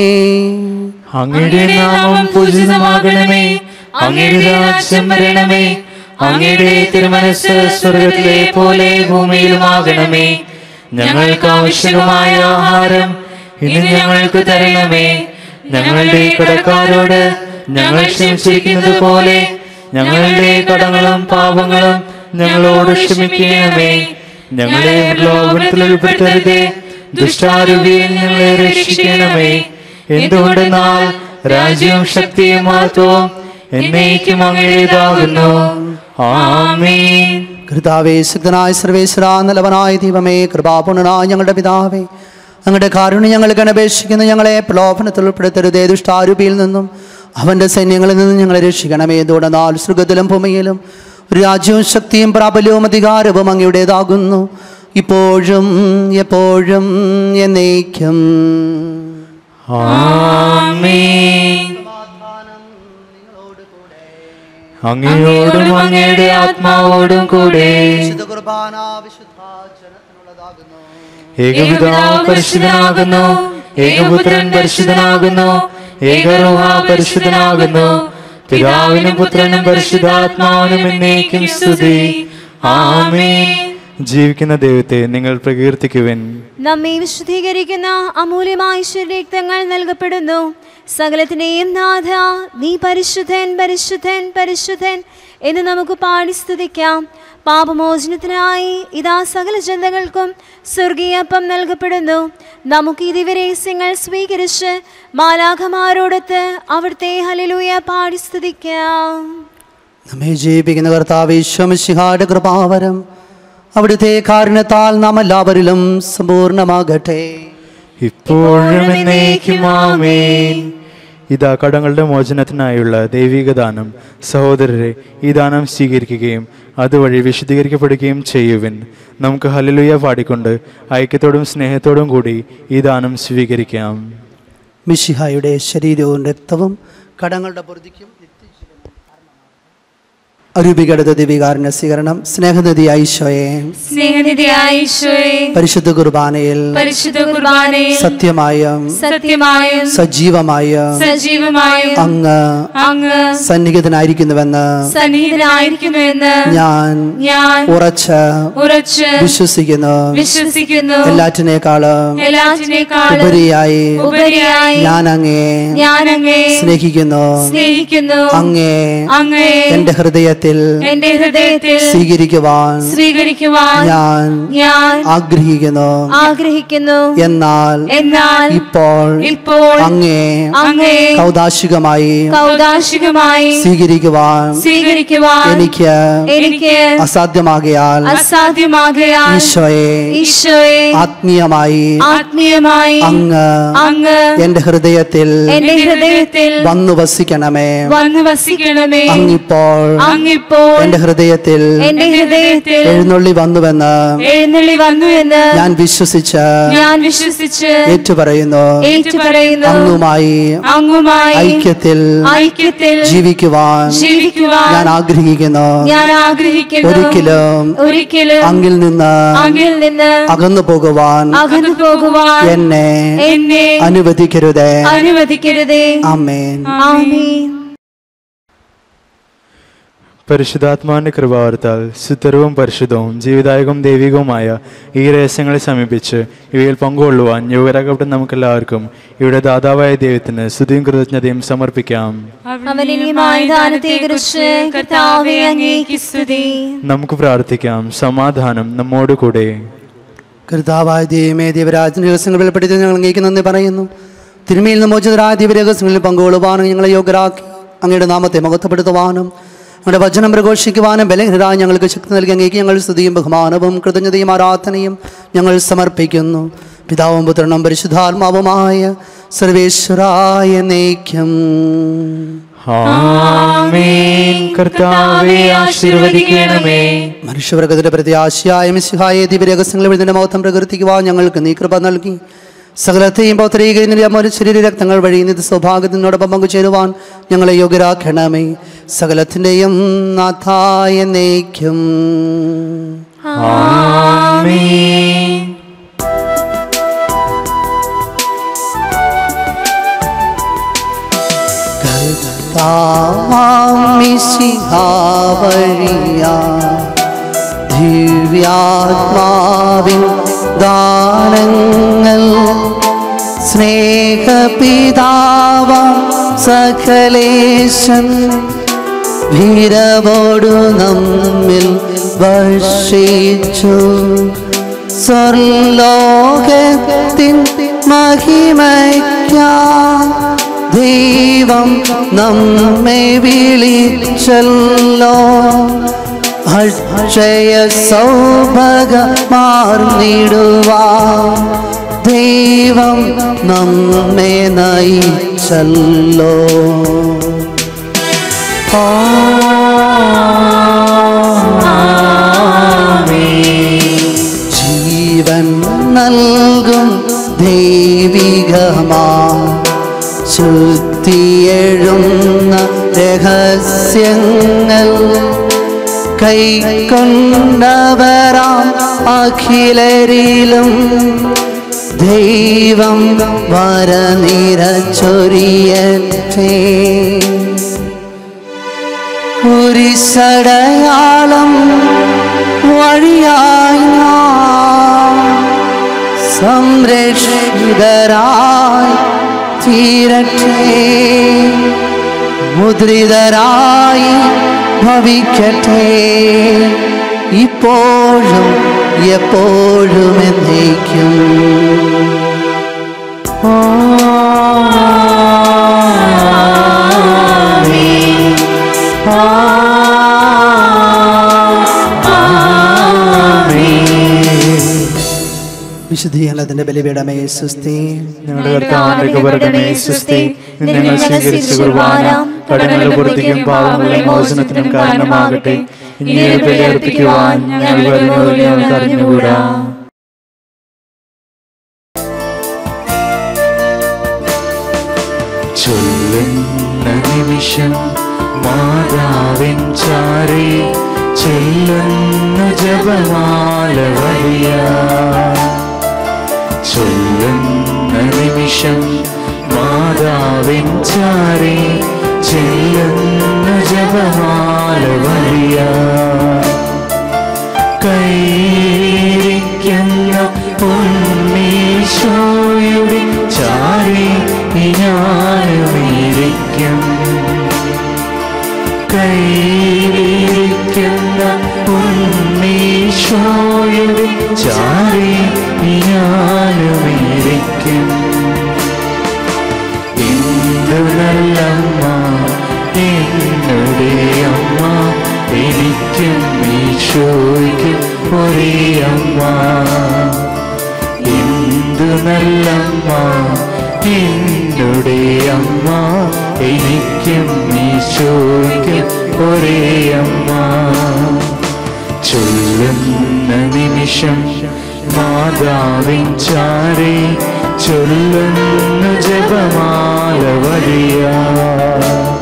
അങ്ങയുടെ നാമം പൂജിതമാകണമേ അങ്ങയുടെ രാജ്യം വരണമേ അങ്ങയുടെ തിരുമനസ് സ്വർഗത്തിലെ പോലെ ഭൂമിയിലുമാകണമേ ഞങ്ങൾക്ക് ആവശ്യമായ ആഹാരം ഇന്ന് ഞങ്ങൾക്ക് തരണമേ ഞങ്ങളുടെ കടക്കാരോട് ഞങ്ങൾ ക്ഷമിച്ചിരിക്കുന്നത് പോലെ ഞങ്ങളുടെ കടങ്ങളും പാപങ്ങളും ഞങ്ങളോട് ക്ഷമിക്കണമേ ഞങ്ങളെ ലോകത്തിൽ ഉൾപ്പെടുത്തരുതേ ദുഷ്ടാരൂപിയിൽ ഞങ്ങളെ രക്ഷിക്കണമേ എന്തുകൊണ്ടെന്നാൽ രാജ്യവും ശക്തിയും മഹത്വവും എന്നേക്കും അങ്ങയുടേതാകുന്നു ആമേൻ കർത്താവേ ശക്തനായ സർവേശ്വര നല്ലവനായ ദൈവമേ കൃപാപൂർണനായ ഞങ്ങളുടെ പിതാവേ അങ്ങയുടെ കാരുണ്യം ഞങ്ങൾക്ക് അപേക്ഷിക്കുന്ന ഞങ്ങളെ പ്രലോഭനത്തിൽ ഉൾപ്പെടുത്തരുതേ ദുഷ്ടാരൂപിയിൽ നിന്നും അവൻ്റെ സൈന്യങ്ങളിൽ നിന്നും ഞങ്ങളെ രക്ഷിക്കണമേ തുടർന്നാൽ സുഖത്തിലും ഭൂമിയിലും രാജ്യവും ശക്തിയും പ്രാബല്യവും അധികാരവും അങ്ങയുടേതാകുന്നു ഇപ്പോഴും എപ്പോഴും എന്നേക്കും ആമേൻ അങ്ങയോടും അങ്ങയുടെ ആത്മാവോടും കൂടെ ഏകപിതാവ് പരിശുദ്ധനാകുന്നു ഏകപുത്രൻ പരിശുദ്ധനാകുന്നു ഏകറുഹ പരിശുദ്ധനാകുന്നു പിതാവിനും പുത്രനും പരിശുദ്ധാത്മാവിനും എന്നേക്കും സ്തുതി ആമേൻ ജീവിക്കുന്ന ദൈവത്തെ നിങ്ങൾ പ്രകീർത്തിക്കുവിൻ നമ്മെ വിശുദ്ധീകരിക്കുന്ന അമൂല്യമായ ശരീരക്തങ്ങൾ നൽകപ്പെടുന്നു സകലത്തിനെയും നാഥ നീ പരിശുദ്ധൻ പരിശുദ്ധൻ പരിശുദ്ധൻ എന്ന് നമുക്ക് പാടി സ്തുതിക്കാം പാപമോചനത്തിനായി ഇതാ സകല ജനതകൾക്കും സ്വർഗീയപ്പം നൽകപ്പെടുന്നു നമുക്ക് ഈ ദിവരഹസ്യങ്ങൾ സ്വീകരിച്ച് മാലാഖമാരോടൊത്ത് അവിടുത്തെ ഹലിലൂയ പാടി സ്തുതിക്കാം നമ്മെ ജീവിക്കുന്ന കർത്താവ് ഈശ്വമിശിഹാട് കൃപാവരം അവിടുത്തെ കാരണത്താൽ നാം എല്ലാവരിലും സമ്പൂർണ്ണമാകട്ടെ ഇപ്പോഴും എന്നേക്കും ആമേൻ ഇതാ കടങ്ങളുടെ മോചനത്തിനായുള്ള ദൈവിക ദാനം സഹോദരരെ ഈ ദാനം സ്വീകരിക്കുകയും അതുവഴി വിശദീകരിക്കപ്പെടുകയും ചെയ്യുവിൻ നമുക്ക് ഹല്ലേലൂയ പാടിക്കൊണ്ട് ഐക്യത്തോടും സ്നേഹത്തോടും കൂടി ഈ ദാനം സ്വീകരിക്കാം മിശിഹായുടെ ശരീരവും രക്തവും കടങ്ങളുടെ പൊറുതിക്കും അരൂപികടത ദിവികാരുണ്യ സ്വീകരണം സ്നേഹനിധി ഐശോയെ സ്നേഹനിധിയായ ഈശോയെ പരിശുദ്ധ കുർബാനയിൽ പരിശുദ്ധ കുർബാനയിൽ സത്യമായും സത്യമായും സജീവമായും സജീവമായും അങ്ങ് അങ്ങ് സന്നിഹിതനായിരിക്കുന്നുവെന്ന് സന്നിഹിതനായിരിക്കുന്നുവെന്ന് ഞാൻ ഞാൻ ഉറച്ച് ഉറച്ച് വിശ്വസിക്കുന്നു വിശ്വസിക്കുന്നു എല്ലാറ്റിനേക്കാളും എല്ലാറ്റിനേക്കാളും ഉപരിയായി ഉപരിയായി ഞാൻ അങ്ങേ ഞാൻ അങ്ങേ സ്നേഹിക്കുന്നു സ്നേഹിക്കുന്നു അങ്ങേ അങ്ങേ എന്റെ ഹൃദയത്തിൽ എന്റെ ഹൃദയത്തിൽ സ്വീകരിക്കുവാൻ സ്വീകരിക്കുവാൻ ഞാൻ ഞാൻ ആഗ്രഹിക്കുന്നു ആഗ്രഹിക്കുന്നു എന്നാൽ എന്നാൽ ഇപ്പോൾ ഇപ്പോൾ അങ്ങേ അങ്ങേ കൗതാശികമായി കൗതാശികമായി സ്വീകരിക്കുവാൻ സ്വീകരിക്കുവാൻ എനിക്ക് എനിക്ക് അസാധ്യമാകയാൽ അസാധ്യമാകയാൽ ഈശോയെ ഈശോയെ ആത്മീയമായി ആത്മീയമായി അങ്ങ് അങ്ങ് എന്റെ ഹൃദയത്തിൽ എന്റെ ഹൃദയത്തിൽ വന്നു വസിക്കണമേ വന്നു വസിക്കണമേ അങ്ങിപ്പോൾ അങ്ങിപ്പോൾ എന്റെ ഹൃദയത്തിൽ എന്റെ ഹൃദയത്തിൽ എഴുന്നള്ളി വന്നുവെന്ന് എഴുന്നള്ളി വന്നു എന്ന് ഞാൻ വിശ്വസിച്ച് ഞാൻ വിശ്വസിച്ച് ഏറ്റുപറയുന്നു ഏറ്റുപറയുന്നു അങ്ങുമായി അങ്ങുമായി ഐക്യത്തിൽ ഐക്യത്തിൽ ജീവിക്കുവാൻ ജീവിക്കുവാൻ ഞാൻ ആഗ്രഹിക്കുന്നു ഞാൻ ആഗ്രഹിക്കുന്നു ഒരിക്കലും ഒരിക്കലും അങ്ങിൽ നിന്ന് അങ്ങിൽ നിന്ന് അകന്നു പോകുവാൻ അകന്നു പോകുവാൻ എന്നെ എന്നെ അനുവദിക്കരുതേ അനുവദിക്കരുതേ ആമേൻ ആമേൻ പരിശുദ്ധാത്മാവിന്റെ കൃപാവർത്താൽ സുത്തരവും പരിശുദ്ധവും ജീവിതായകവും ദൈവികവുമായ ഈ രഹസ്യങ്ങളെ സമീപിച്ച് ഇവയിൽ പങ്കുകൊള്ളുവാൻ യുവരാക്കപ്പെട്ട നമുക്കെല്ലാവർക്കും ഇവിടെ ദാതാവായ ദൈവത്തിന് സ്തുതിയും കൃതജ്ഞതയും സമർപ്പിക്കാം അവനിനിയുമായ ദാനത്തെക്കുറിച്ച് കർത്താവെ അങ്ങേക്ക് സ്തുതി നമുക്ക് പ്രാർത്ഥിക്കാം സമാധാനം നമ്മോട് കൂടെ കർത്താവായ ദൈവമേ ദൈവരാജന്റെ രഹസ്യങ്ങൾ വെളിപ്പെടുത്തി ഞങ്ങൾ അങ്ങേക്ക് നന്ദി പറയുന്നു തിരുമയിൽ നിന്ന് മോചിതരായ ദിവ്യരഹസ്യങ്ങളിൽ പങ്കുകൊള്ളുവാനും ഞങ്ങളെ യോഗ്യരാക്കി അങ്ങയുടെ നാമത്തെ മഹത്വപ്പെടുത്തുവാനും അങ്ങയുടെ വചനം പ്രഘോഷിക്കുവാനും ബലഹീനരായ ഞങ്ങൾക്ക് ശക്തി നൽകി അങ്ങേക്ക് ഞങ്ങൾ സ്തുതിയും ബഹുമാനവും കൃതജ്ഞതയും ആരാധനയും ഞങ്ങൾ സമർപ്പിക്കുന്നു പിതാവും പുത്രനും പരിശുദ്ധാത്മാവുമായ സർവേശ്വരായ നയിക്കും ആമേൻ കർത്താവെ ആശീർവദിക്കണമേ മനുഷ്യവർഗത്തിന്റെ പ്രത്യാശയായ മിശിഹായ ദിവ്യരഹസ്യങ്ങൾ എഴുതിന്റെ മഹത്വം പ്രകീർത്തിക്കുവാൻ ഞങ്ങൾക്ക് നീ കൃപ നൽകി സകലത്തെയും പൗത്രീകരിക്കുന്ന ശരീര രക്തങ്ങൾ വഴി നിത് സൗഭാഗ്യത്തിനോടൊപ്പം പങ്കുചേരുവാൻ ഞങ്ങളെ യോഗ്യരാക്കണമേ സകലത്തിൻ്റെയും നാഥായ നയിക്കും ആമേൻ വഴിയാ ദിവ്യാത്മാവിൻ ദാനങ്ങൾ സ്നേഹപിതാവാം സകലേശൻ ഭീരവോടു നമ്മിൽ വർഷിച്ചു സ്വർലോകത്തിൻ മഹിമയ്ക്കാ ദൈവം നമ്മെ വിളിച്ചല്ലോ അക്ഷയ സൗഭഗമാർന്നിടുവാ ദൈവം നമ്മെ നയിച്ചല്ലോ ജീവൻ നൽകും ദൈവികമാ ശുദ്ധിയെഴുന്ന രഹസ്യങ്ങൾ കൈക്കൊണ്ടവരാം അഖിലരിലും ദൈവം വരനിരച്ചൊരിയറ്റേ കുരിശടയാളം വഴിയായി നാം സംരക്ഷിതരായി തീരട്ടെ മുദ്രിതരായി ഭവിക്കട്ടെ ഇപ്പോഴും എപ്പോഴും എന്നേക്കും വിശുദ്ധീകരണത്തിന്റെ ബലിപീഠമേ സുസ്ഥി ഞങ്ങളുടെ കർത്താവിന്റെ കബറടമേ സുസ്തി ഇന്ന് ഞങ്ങൾ സ്വീകരിച്ച കുർബാന കടങ്ങളുടെ പുറത്തേക്കും പാവങ്ങളുടെ മോചനത്തിനും കാരണമാകട്ടെ ഇനി ഒരു ബലിയർപ്പിക്കുവാൻ ഞങ്ങൾ വരുന്നത് ഞങ്ങൾക്ക് അറിഞ്ഞുകൂടാ ചൊല്ലുന്ന നിമിഷം മാതാവിൻ ചാരി ചെല്ലുന്നു ജപമാല വഴിയ ചൊല്ലുന്ന നിമിഷം മാതാവിൻ ചാരി ചെല്ലുന്നു ജപമാല വഴിയ കൈരിക്കുന്ന ഉണ്ണീശോയുടെ ചാരി ഞാനുമിരിക്കും കൈരിക്കുന്ന ഉണ്ണീശോയുടെ ചാരി ഞാനുമിരിക്കും എന്തു നല്ലമ്മ എന്നുടെ അമ്മ എനിക്കും ഈശോയ്ക്കും ഒരേ അമ്മ എന്തു നല്ലമ്മ എന്നുടെ അമ്മ എനിക്കും ഈശോയ്ക്കും ഒരേ അമ്മ ചൊല്ലുന്ന നിമിഷം മാതാവിൻ ചാരി ചൊല്ലുന്നു ജപമാല വഴിയാ